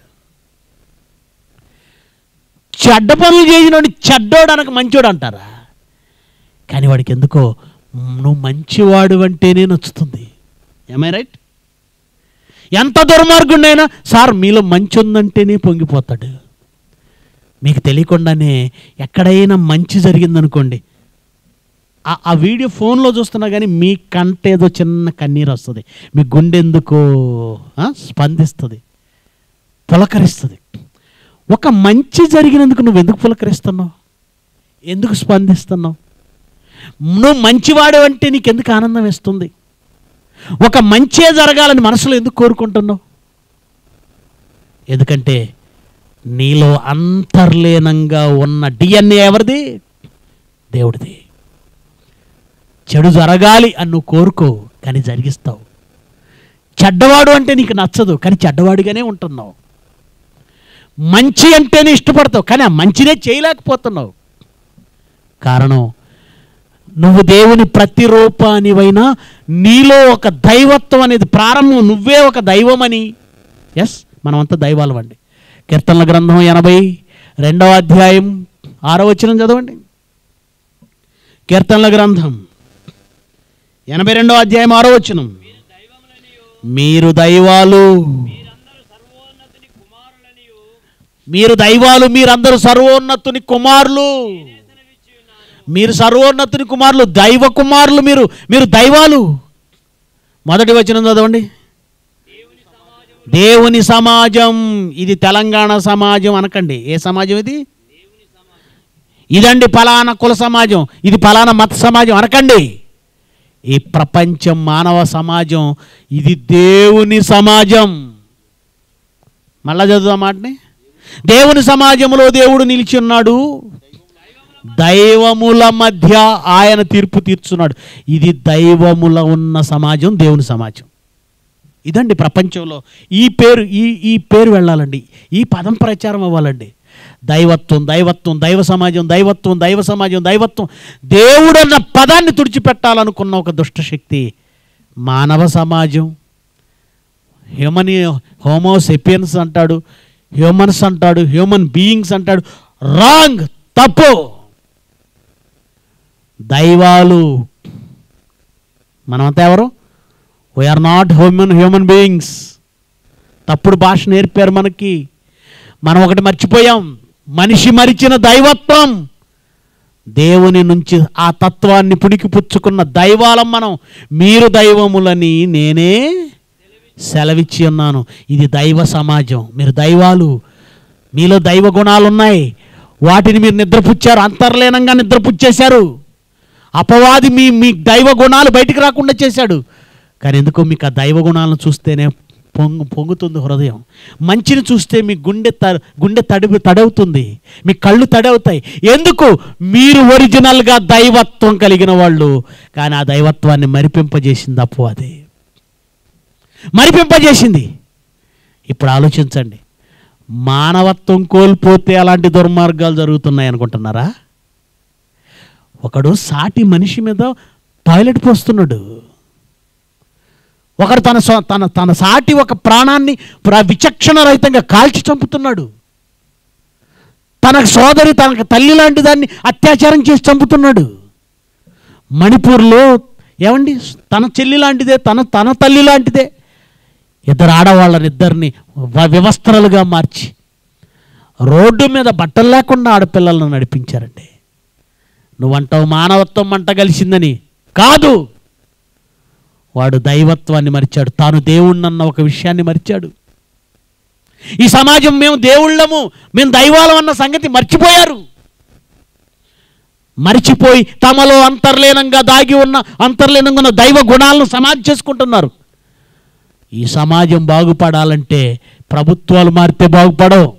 చెడ్డ పనులు చేసిన వాడిని చెడ్డోడు అనక మంచోడు అంటారా కానీ వాడికి ఎందుకో నువ్వు మంచివాడు అంటేనే నచ్చుతుంది ఏమై రైట్ ఎంత దుర్మార్గుండైనా సార్ మీలో మంచి ఉందంటేనే పొంగిపోతాడు మీకు తెలియకుండానే ఎక్కడైనా మంచి జరిగిందనుకోండి ఆ- ఆ వీడియో ఫోన్లో చూస్తున్నా కానీ మీ కంట ఏదో చిన్న కన్నీరు వస్తుంది మీ గుండె ఎందుకో ఆ, స్పందిస్తుంది పులకరిస్తుంది ఒక మంచి జరిగినందుకు నువ్వు ఎందుకు పులకరిస్తున్నావు ఎందుకు స్పందిస్తున్నావు నువ్వు మంచివాడు అంటే నీకు ఎందుకు ఆనందం వేస్తుంది ఒక మంచే జరగాలని మనసులో ఎందుకు కోరుకుంటున్నావు ఎందుకంటే నీలో అంతర్లీనంగా ఉన్న డిఎన్ఏ ఎవరిది దేవుడిది చెడు జరగాలి అని నువ్వు కోరుకో కానీ జరిగిస్తావు చెడ్డవాడు అంటే నీకు నచ్చదు కానీ చెడ్డవాడిగానే ఉంటున్నావు మంచి అంటేనే ఇష్టపడతావు కానీ ఆ మంచినే చేయలేకపోతున్నావు కారణం నువ్వు దేవుని ప్రతిరూపానివైనా నీలో ఒక దైవత్వం అనేది ప్రారంభం నువ్వే ఒక దైవమని ఎస్ మనమంతా దైవాలం అండి కీర్తనల గ్రంథం ఎనభై రెండవ అధ్యాయం ఆరో వచనం చదవండి కీర్తనల గ్రంథం ఎనభై రెండవ అధ్యాయం ఆరో వచనం మీరు దైవాలు మీరందరూ సర్వోన్నతుని కుమారులనియు మీరు దైవాలు మీరందరూ సర్వోన్నతుని కుమారులు సెలవిచ్చి ఉన్నాను మీరు సర్వోన్నతుని కుమారులు దైవ కుమారులు మీరు మీరు దైవాలు మొదటి వచనం చదవండి దేవుని సమాజం దేవుని సమాజం ఇది తెలంగాణ సమాజం అనకండి ఏ సమాజం ఇది దేవుని సమాజం ఇదండి ఫలానా కుల సమాజం ఇది ఫలానా మత సమాజం అనకండి ఈ ప్రపంచం మానవ సమాజం ఇది దేవుని సమాజం మళ్ళా చదువు ఆ మాటని దేవుని సమాజంలో దేవుడు నిలిచి ఉన్నాడు దైవముల మధ్య ఆయన తీర్పు తీర్చున్నాడు ఇది దైవముల ఉన్న సమాజం దేవుని సమాజం ఇదండి ప్రపంచంలో ఈ పేరు ఈ ఈ పేరు వెళ్ళాలండి ఈ పదం ప్రచారం అవ్వాలండి దైవత్వం దైవత్వం దైవ సమాజం దైవత్వం దైవ సమాజం దైవత్వం దేవుడన్న పదాన్ని తుడిచిపెట్టాలనుకున్న ఒక దుష్టశక్తి మానవ సమాజం హ్యూమన్ హోమోసెపియన్స్ అంటాడు హ్యూమన్స్ అంటాడు హ్యూమన్ బీయింగ్స్ అంటాడు రాంగ్ తప్పు దైవాలు మనమంతా ఎవరు we are not human human beings తప్పుడు భాష నేర్పారు మనకి మనం ఒకటి మర్చిపోయాం మనిషి మరిచిన దైవత్వం దేవుని నుంచి ఆ తత్వాన్ని పుడికి పుచ్చుకున్న దైవాలం మనం మీరు దైవములని నేనే సెలవిచ్చి ఉన్నాను ఇది దైవ సమాజం మీరు దైవాలు మీలో దైవ గుణాలు ఉన్నాయి వాటిని మీరు నిద్రపుచ్చారు అంతర్లీనంగా నిద్రపుచ్చేశారు అపవాది మీ మీ దైవ గుణాలు బయటికి రాకుండా చేశాడు కానీ ఎందుకో మీకు ఆ దైవ గుణాలను చూస్తేనే పొంగు పొంగుతుంది హృదయం మంచిని చూస్తే మీ గుండె త గుండె తడి తడవుతుంది మీ కళ్ళు తడవుతాయి ఎందుకు మీరు ఒరిజినల్గా దైవత్వం కలిగిన వాళ్ళు కానీ ఆ దైవత్వాన్ని మరిపింపజేసింది అపవాది మరిపింపజేసింది ఇప్పుడు ఆలోచించండి మానవత్వం కోల్పోతే అలాంటి దుర్మార్గాలు జరుగుతున్నాయి అనుకుంటున్నారా ఒకడు సాటి మనిషి మీద టాయిలెట్ పోస్తున్నాడు ఒకడు తన స్వ- తన తన సాటి ఒక ప్రాణాన్ని ప్ర- విచక్షణ రహితంగా కాల్చి చంపుతున్నాడు తన సోదరి తనకు తల్లి లాంటి దాన్ని అత్యాచారం చేసి చంపుతున్నాడు మణిపూర్లో ఏమండి తన చెల్లి లాంటిదే తన తన తల్లి లాంటిదే ఇద్దరు ఆడవాళ్ళని ఇద్దరిని వ- వివస్త్రలుగా మార్చి రోడ్డు మీద బట్టలు లేకుండా ఆడపిల్లలను నడిపించారండి నువ్వంటావు మానవత్వం మంట కలిసిందని కాదు వాడు దైవత్వాన్ని మరిచాడు తాను దేవుణ్ణన్న ఒక విషయాన్ని మరిచాడు ఈ సమాజం మేము దేవుళ్ళము మేము దైవాలం అన్న సంగతి మర్చిపోయారు మరిచిపోయి తమలో అంతర్లీనంగా దాగి ఉన్న అంతర్లీనంగా ఉన్న దైవ గుణాలను సమాధి చేసుకుంటున్నారు ఈ సమాజం బాగుపడాలంటే ప్రభుత్వాలు మారితే బాగుపడవు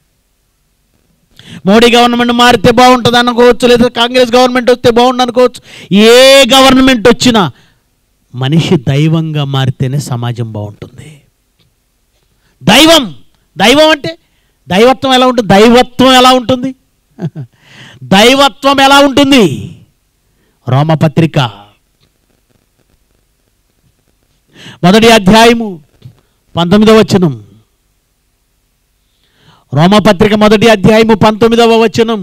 మోడీ గవర్నమెంట్ మారితే బాగుంటుంది అనుకోవచ్చు లేదా కాంగ్రెస్ గవర్నమెంట్ వస్తే బాగుండు అనుకోవచ్చు ఏ గవర్నమెంట్ వచ్చినా మనిషి దైవంగా మారితేనే సమాజం బాగుంటుంది దైవం దైవం అంటే దైవత్వం ఎలా ఉంటుంది దైవత్వం ఎలా ఉంటుంది దైవత్వం ఎలా ఉంటుంది రోమపత్రిక మొదటి అధ్యాయము పంతొమ్మిదవ వచనం రోమపత్రిక మొదటి అధ్యాయము పంతొమ్మిదవ వచనం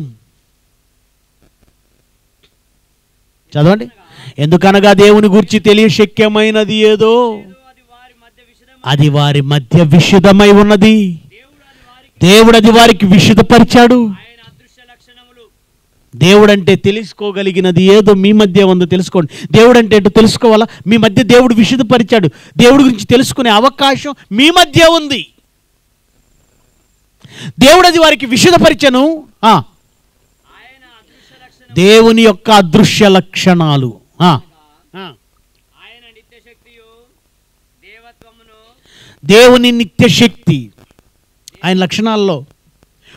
చదవండి ఎందుకనగా దేవుని గురించి తెలియశక్యమైనది ఏదో అది వారి మధ్య విషదం అది వారి మధ్య విషిదమై ఉన్నది దేవుడు అది వారికి దేవుడు అది వారికి విషిదపరిచాడు ఆయన అదృశ్య లక్షణములు దేవుడు అంటే తెలుసుకోగలిగినది ఏదో మీ మధ్య ఉందో తెలుసుకోండి దేవుడు అంటే ఏంటో తెలుసుకోవాలా మీ మధ్య దేవుడు విషిదపరిచాడు దేవుడి గురించి తెలుసుకునే అవకాశం మీ మధ్య ఉంది దేవుడు అది వారికి విషిదపరిచను ఆ, ఆయన అదృశ్య లక్షణం దేవుని యొక్క అదృశ్య లక్షణాలు ఆ, ఆ. ఆయన నిత్య శక్తియు దేవత్వమును దేవుని నిత్య శక్తి ఆయన లక్షణాల్లో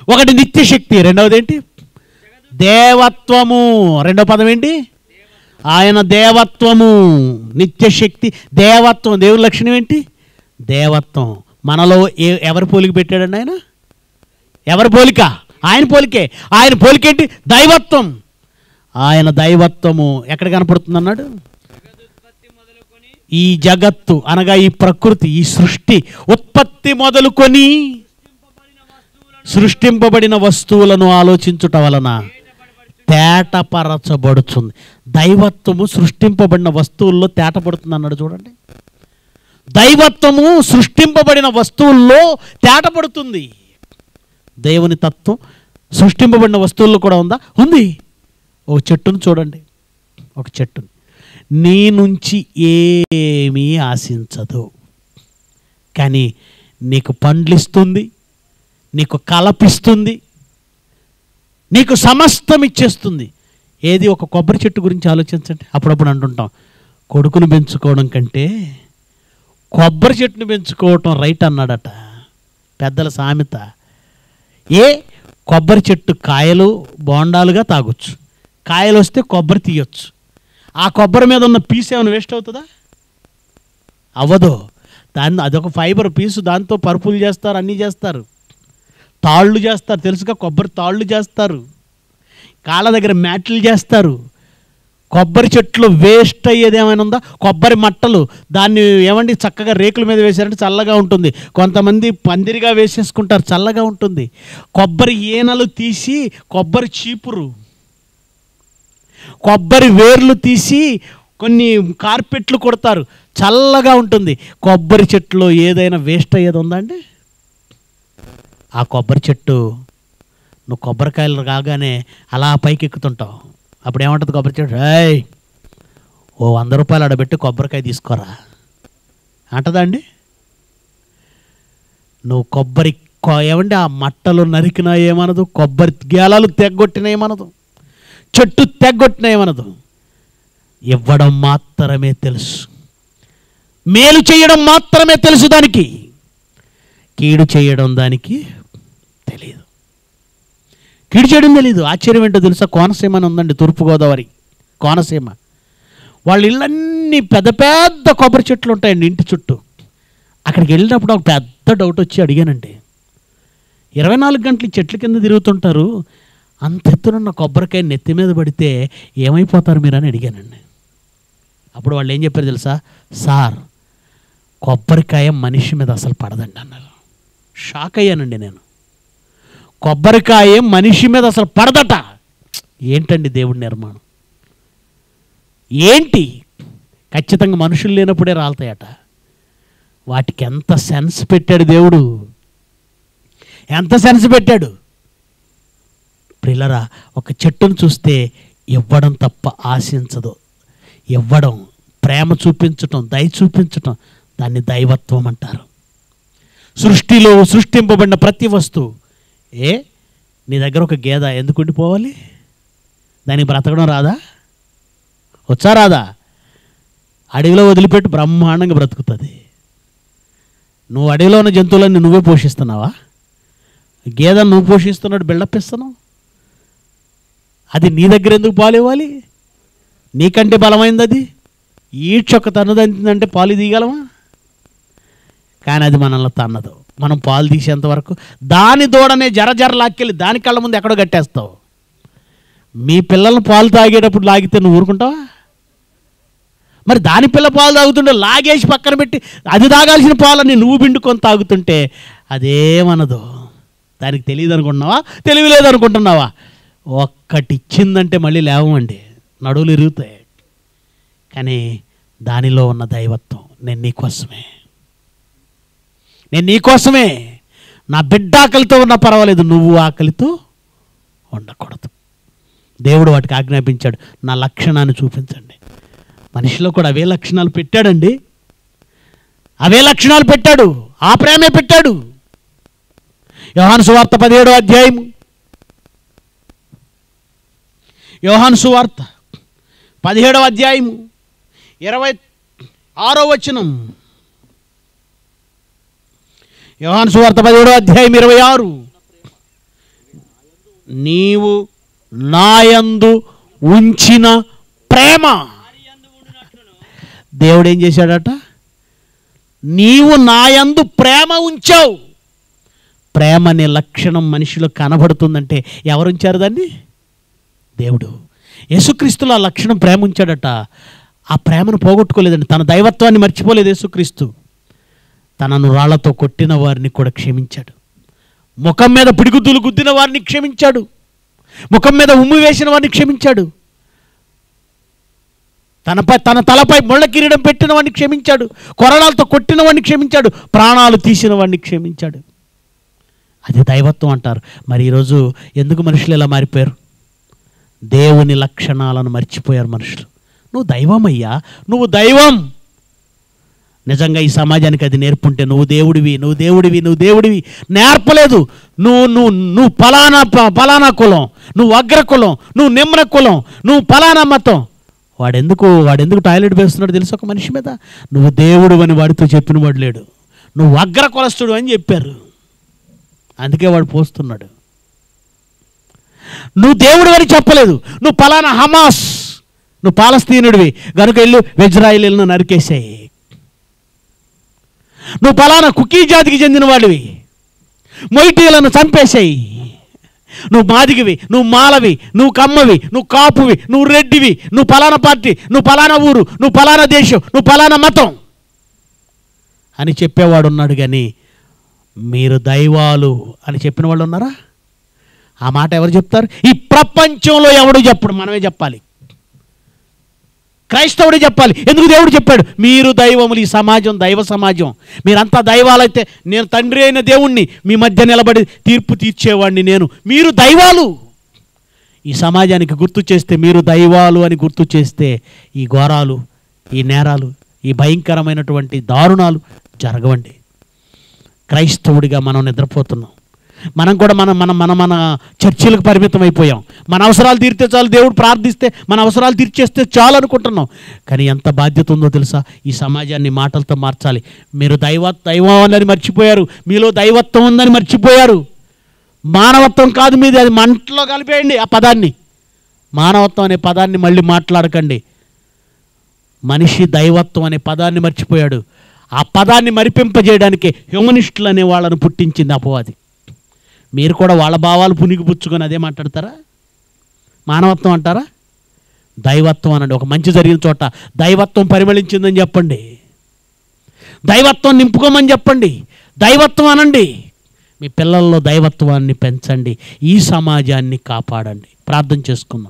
ఒకటి నిత్య శక్తి రెండవది ఏంటి దేవత్వము రెండో పదం ఏంటి ఆయన దేవత్వము నిత్య శక్తి దేవత్వం దేవుని లక్షణం ఏంటి దేవత్వం మనలో ఏ ఎవరి పోలిక పెట్టాడండి ఆయన ఎవరి పోలిక ఆయన పోలికే ఆయన పోలికేంటి దైవత్వం ఆయన దైవత్వము ఎక్కడ కనపడుతుంది అన్నాడు జగదుత్పత్తి మొదలుకొని ఈ జగత్తు అనగా ఈ ప్రకృతి ఈ సృష్టి ఉత్పత్తి మొదలుకొని సృష్టింపబడిన వస్తువులను సృష్టింపబడిన వస్తువులను ఆలోచించుట వలన తేటపరచబడుతుంది దైవత్వము సృష్టింపబడిన వస్తువుల్లో తేటపడుతుంది అన్నాడు చూడండి దైవత్వము సృష్టింపబడిన వస్తువుల్లో తేటపడుతుంది దేవుని తత్వం సృష్టింపబడిన వస్తువుల్లో కూడా ఉందా ఉంది ఒక చెట్టును చూడండి ఒక చెట్టుని నీ నుంచి ఏమీ ఆశించదు కానీ నీకు పండ్లిస్తుంది నీకు కలపిస్తుంది నీకు సమస్తం ఇచ్చేస్తుంది ఏది ఒక కొబ్బరి చెట్టు గురించి ఆలోచించండి అప్పుడప్పుడు అంటుంటాం కొడుకును పెంచుకోవడం కంటే కొబ్బరి చెట్టును పెంచుకోవటం రైట్ అన్నాడట పెద్దల సామెత ఏ కొబ్బరి చెట్టు కాయలు బోండాలుగా తాగొచ్చు కాయలు వస్తే కొబ్బరి తీయొచ్చు ఆ కొబ్బరి మీద ఉన్న పీస్ ఏమైనా వేస్ట్ అవుతుందా అవ్వదు దాన్ని అదొక ఫైబర్ పీసు దాంతో పరుపులు చేస్తారు అన్నీ చేస్తారు తాళ్ళు చేస్తారు తెలుసుగా కొబ్బరి తాళ్ళు చేస్తారు కాళ్ళ దగ్గర మ్యాట్లు చేస్తారు కొబ్బరి చెట్లు వేస్ట్ అయ్యేది ఏమైనా ఉందా కొబ్బరి మట్టలు దాన్ని ఏమండి చక్కగా రేకుల మీద వేసారంటే చల్లగా ఉంటుంది కొంతమంది పందిరిగా వేసేసుకుంటారు చల్లగా ఉంటుంది కొబ్బరి ఈనలు తీసి కొబ్బరి చీపురు కొబ్బరి వేర్లు తీసి కొన్ని కార్పెట్లు కొడతారు చల్లగా ఉంటుంది కొబ్బరి చెట్టులో ఏదైనా వేస్ట్ అయ్యేది ఉందా అండి ఆ కొబ్బరి చెట్టు నువ్వు కొబ్బరికాయలు రాగానే అలా పైకి ఎక్కుతుంటావు అప్పుడు ఏమంటుంది కొబ్బరి చెట్టు ఏయ్ ఓ వంద రూపాయలు ఆడబెట్టి కొబ్బరికాయ తీసుకోరా అంటదా అండి నువ్వు కొబ్బరి కొ- ఏమండి ఆ మట్టలు నరికినా ఏమనదు కొబ్బరి గేలాలు తెగ్గొట్టినా ఏమనదు చెట్టు తెగ్గొట్టినా ఏమనదు ఇవ్వడం మాత్రమే తెలుసు మేలు చేయడం మాత్రమే తెలుసు దానికి కీడు చేయడం దానికి తెలియదు కీడు చేయడం తెలియదు ఆశ్చర్యం ఏంటో తెలుసా కోనసీమ అని ఉందండి తూర్పుగోదావరి కోనసీమ వాళ్ళ ఇళ్ళన్నీ పెద్ద పెద్ద కొబ్బరి చెట్లు ఉంటాయండి ఇంటి చుట్టూ అక్కడికి వెళ్ళినప్పుడు ఒక పెద్ద డౌట్ వచ్చి అడిగానండి ఇరవై నాలుగు గంటలు ఈ చెట్ల కింద తిరుగుతుంటారు అంత ఎత్తునున్న కొబ్బరికాయ నెత్తి మీద పడితే ఏమైపోతారు మీరు అని అడిగానండి అప్పుడు వాళ్ళు ఏం చెప్పారు తెలుసా సార్ కొబ్బరికాయ మనిషి మీద అసలు పడదండి అన్నారు షాక్ అయ్యానండి నేను కొబ్బరికాయ మనిషి మీద అసలు పడదట ఏంటండి దేవుడి నిర్మాణం ఏంటి ఖచ్చితంగా మనుషులు లేనప్పుడే రాలుతాయట వాటికి ఎంత సెన్స్ పెట్టాడు దేవుడు ఎంత సెన్స్ పెట్టాడు ప్రిల్లరా ఒక చెట్టును చూస్తే ఇవ్వడం తప్ప ఆశించదు ఇవ్వడం ప్రేమ చూపించటం దయ చూపించటం దాన్ని దైవత్వం అంటారు సృష్టిలో సృష్టింపబడిన ప్రతి వస్తువు ఏ నీ దగ్గర ఒక గేద ఎందుకు ఉండిపోవాలి దానికి బ్రతకడం రాదా వచ్చా రాదా అడవిలో వదిలిపెట్టి బ్రహ్మాండంగా బ్రతుకుతుంది నువ్వు అడవిలో ఉన్న జంతువులన్నీ నువ్వే పోషిస్తున్నావా గేదెను నువ్వు పోషిస్తున్నాడు బిల్డప్ ఇస్తున్నావు అది నీ దగ్గర ఎందుకు పాలు ఇవ్వాలి నీకంటే బలమైంది అది ఈడ్చ ఒక తన్నదంటే పాలు తీయగలమా కానీ అది మనల్ని తన్నదు మనం పాలు తీసేంత వరకు దాని దూడనే జర జర లాక్కెళ్ళి దాని కళ్ళ ముందు ఎక్కడో కట్టేస్తావు మీ పిల్లల్ని పాలు తాగేటప్పుడు లాగితే నువ్వు ఊరుకుంటావా మరి దాని పిల్ల పాలు తాగుతుంటే లాగేసి పక్కన పెట్టి అది తాగాల్సిన పాలని నువ్వు పిండుకొని తాగుతుంటే అదేమనదు దానికి తెలియదు అనుకుంటున్నావా తెలియలేదు అనుకుంటున్నావా ఒక్కటి ఇచ్చిందంటే మళ్ళీ లేవమండి నడువులు ఇరుగుతాయి కానీ దానిలో ఉన్న దైవత్వం నేను నీకోసమే నేను నీకోసమే నా బిడ్డ ఆకలితో ఉన్నా పర్వాలేదు నువ్వు ఆకలితో ఉండకూడదు దేవుడు వాటికి ఆజ్ఞాపించాడు నా లక్షణాన్ని చూపించండి మనిషిలో కూడా అవే లక్షణాలు పెట్టాడండి అవే లక్షణాలు పెట్టాడు ఆ ప్రేమే పెట్టాడు యోహాను సువార్త పదిహేడో అధ్యాయం యోహాను సువార్త పదిహేడవ అధ్యాయం ఇరవై ఆరో వచనం యోహాను సువార్త పదిహేడో అధ్యాయం ఇరవై ఆరు నీవు నాయందు ఉంచిన ప్రేమ యందు ఉండునట్లును దేవుడు ఏం చేశాడట నీవు నాయందు ప్రేమ ఉంచావు ప్రేమ అనే లక్షణం మనిషిలో కనబడుతుందంటే ఎవరు ఉంచారు దాన్ని దేవుడు యేసుక్రీస్తులో ఆ లక్షణం ప్రేమ ఉంచాడట ఆ ప్రేమను పోగొట్టుకోలేదండి తన దైవత్వాన్ని మర్చిపోలేదు యేసుక్రీస్తు తనను రాళ్లతో కొట్టిన వారిని కూడా క్షమించాడు ముఖం మీద పిడిగుద్దులు గుద్దిన వారిని క్షమించాడు ముఖం మీద ఉమ్ము వేసిన వారిని క్షమించాడు తనపై తన తలపై ముళ్ళ కిరీటం పెట్టిన వాడిని క్షమించాడు కొరడాలతో కొట్టిన వాడిని క్షమించాడు ప్రాణాలు తీసిన వాడిని క్షమించాడు అది దైవత్వం అంటారు మరి ఈరోజు ఎందుకు మనుషులు ఇలా మారిపోయారు దేవుని లక్షణాలను మర్చిపోయారు మనుషులు నువ్వు దైవమయ్యా నువ్వు దైవం నిజంగా ఈ సమాజానికి అది నేర్పుంటే నువ్వు దేవుడివి నువ్వు దేవుడివి నువ్వు దేవుడివి నేర్పలేదు నువ్వు నువ్వు నువ్వు పలానా ప- పలానా కులం నువ్వు అగ్ర కులం నువ్వు నిమ్న కులం నువ్వు పలానా మతం వాడెందుకు వాడెందుకు టాయిలెట్ వేస్తున్నాడు తెలుసు ఒక మనిషి మీద నువ్వు దేవుడు అని వాడితో చెప్పిన వాడు లేడు నువ్వు అగ్ర కులస్తుడు అని చెప్పారు అందుకే వాడు పోస్తున్నాడు నువ్వు దేవుడు అని చెప్పలేదు నువ్వు పలానా హమాస్ నువ్వు పాలస్తీనుడివి కనుక వెళ్ళు ఇజ్రాయిల్ను నరికేసాయి నువ్వు పలానా కుకీ జాతికి చెందిన వాడివి మొయిటీలను చంపేశాయి నువ్వు మాదిగివి నువ్వు మాలవి నువ్వు కమ్మవి నువ్వు కాపువి నువ్వు రెడ్డివి నువ్వు పలానా పార్టీ నువ్వు పలానా ఊరు నువ్వు పలానా దేశం నువ్వు పలానా మతం అని చెప్పేవాడు ఉన్నాడు కానీ మీరు దైవాలు అని చెప్పిన వాళ్ళు ఉన్నారా ఆ మాట ఎవరు చెప్తారు ఈ ప్రపంచంలో ఎవడు చెప్పడు మనమే చెప్పాలి క్రైస్తవుడే చెప్పాలి ఎందుకు దేవుడు చెప్పాడు మీరు దైవములు ఈ సమాజం దైవ సమాజం మీరంతా దైవాలైతే నేను తండ్రి అయిన దేవుణ్ణి మీ మధ్య నిలబడి తీర్పు తీర్చేవాడిని నేను మీరు దైవాలు ఈ సమాజానికి గుర్తు చేస్తే మీరు దైవాలు అని గుర్తు చేస్తే ఈ ఘోరాలు ఈ నేరాలు ఈ భయంకరమైనటువంటి దారుణాలు జరగవండి క్రైస్తవుడిగా మనం నిద్రపోతున్నాం మనం కూడా మన మన మన మన చర్చిలకు పరిమితం అయిపోయాం మన అవసరాలు తీరితే చాలు దేవుడు ప్రార్థిస్తే మన అవసరాలు తీర్చేస్తే చాలు అనుకుంటున్నాం కానీ ఎంత బాధ్యత ఉందో తెలుసా ఈ సమాజాన్ని మాటలతో మార్చాలి మీరు దైవ దైవం ఉందని మర్చిపోయారు మీలో దైవత్వం ఉందని మర్చిపోయారు మానవత్వం కాదు మీది అది మంటలో కలిపేయండి ఆ పదాన్ని మానవత్వం అనే పదాన్ని మళ్ళీ మాట్లాడకండి మనిషి దైవత్వం అనే పదాన్ని మర్చిపోయాడు ఆ పదాన్ని మరిపింపజేయడానికి హ్యూమనిస్టులు అనే వాళ్ళను పుట్టించింది అపవాది మీరు కూడా వాళ్ళ భావాలు పునిగిపుచ్చుకొని అదే మాట్లాడతారా మానవత్వం అంటారా దైవత్వం అనండి ఒక మంచి జరిగిన చోట దైవత్వం పరిమళించిందని చెప్పండి దైవత్వం నింపుకోమని చెప్పండి దైవత్వం అనండి మీ పిల్లల్లో దైవత్వాన్ని పెంచండి ఈ సమాజాన్ని కాపాడండి ప్రార్థన చేసుకుందాం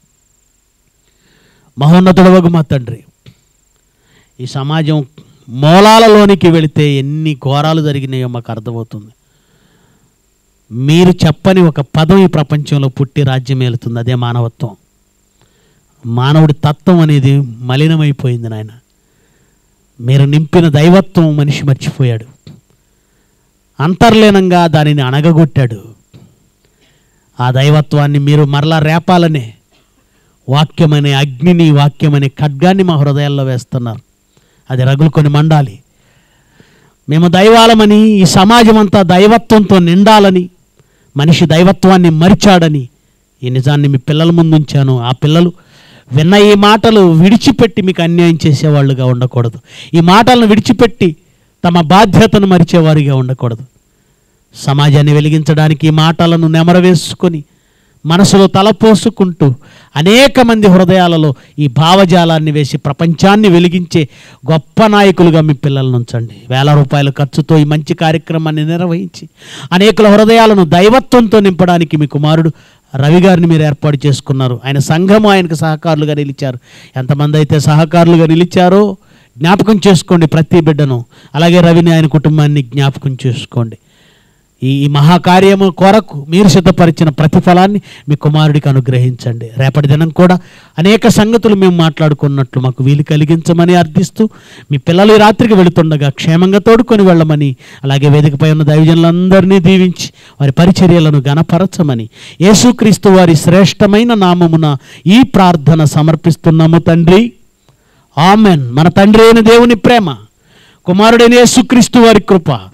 మహోన్నతుడవగు మా తండ్రి ఈ సమాజం మూలాలలోనికి వెళితే ఎన్ని ఘోరాలు జరిగినాయో మాకు అర్థమవుతుంది మీరు చెప్పని ఒక పదం ఈ ప్రపంచంలో పుట్టి రాజ్యం ఏలుతుంది అదే మానవత్వం మానవుడి తత్వం అనేది మలినమైపోయింది నాయన మీరు నింపిన దైవత్వం మనిషి మర్చిపోయాడు అంతర్లీనంగా దానిని అణగగొట్టాడు ఆ దైవత్వాన్ని మీరు మరలా రేపాలనే వాక్యమనే అగ్నిని వాక్యమనే ఖడ్గాన్ని మా హృదయాల్లో వేస్తున్నారు అది రగులుకొని మండాలి మేము దైవాలమని ఈ సమాజం అంతా దైవత్వంతో నిండాలని మనిషి దైవత్వాన్ని మరిచాడని ఈ నిజాన్ని మీ పిల్లల ముందు ఉంచాను ఆ పిల్లలు విన్న ఈ మాటలు విడిచిపెట్టి మీకు అన్యాయం చేసేవాళ్ళుగా ఉండకూడదు ఈ మాటలను విడిచిపెట్టి తమ బాధ్యతను మరిచేవారిగా ఉండకూడదు సమాజాన్ని వెలిగించడానికి ఈ మాటలను నెమరవేసుకొని మనసులో తలపోసుకుంటూ అనేక మంది హృదయాలలో ఈ భావజాలాన్ని వేసి ప్రపంచాన్ని వెలిగించే గొప్ప నాయకులుగా మీ పిల్లలను ఉంచండి వేల రూపాయల ఖర్చుతో ఈ మంచి కార్యక్రమాన్ని నిర్వహించి అనేకుల హృదయాలను దైవత్వంతో నింపడానికి మీ కుమారుడు రవి గారిని మీరు ఏర్పాటు చేసుకున్నారు ఆయన సంఘము ఆయనకు సహకారులుగా నిలిచారు ఎంతమంది అయితే సహకారులుగా నిలిచారో జ్ఞాపకం చేసుకోండి ప్రతి బిడ్డను అలాగే రవిని ఆయన కుటుంబాన్ని జ్ఞాపకం చేసుకోండి ఈ ఈ మహాకార్యము కొరకు మీరు సిద్ధపరిచిన ప్రతిఫలాన్ని మీ కుమారుడికి అనుగ్రహించండి రేపటి దినం కూడా అనేక సంగతులు మేము మాట్లాడుకున్నట్లు మాకు వీలు కలిగించమని అర్థిస్తూ మీ పిల్లలు ఈ రాత్రికి వెళుతుండగా క్షేమంగా తోడుకొని వెళ్ళమని అలాగే వేదికపై ఉన్న దైవజనులందరినీ దీవించి వారి పరిచర్యలను గణపరచమని యేసుక్రీస్తు వారి శ్రేష్టమైన నామమున ఈ ప్రార్థన సమర్పిస్తున్నాము తండ్రి ఆమెన్ మన తండ్రి అయిన దేవుని ప్రేమ కుమారుడైన యేసుక్రీస్తు వారి కృప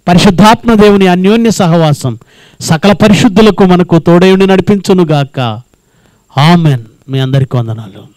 పరిశుద్ధాత్మ దేవుని అన్యోన్య సహవాసం సకల పరిశుద్ధులకు మనకు తోడయుండి నడిపించునుగాక ఆమెన్ మీ అందరికీ వందనాలు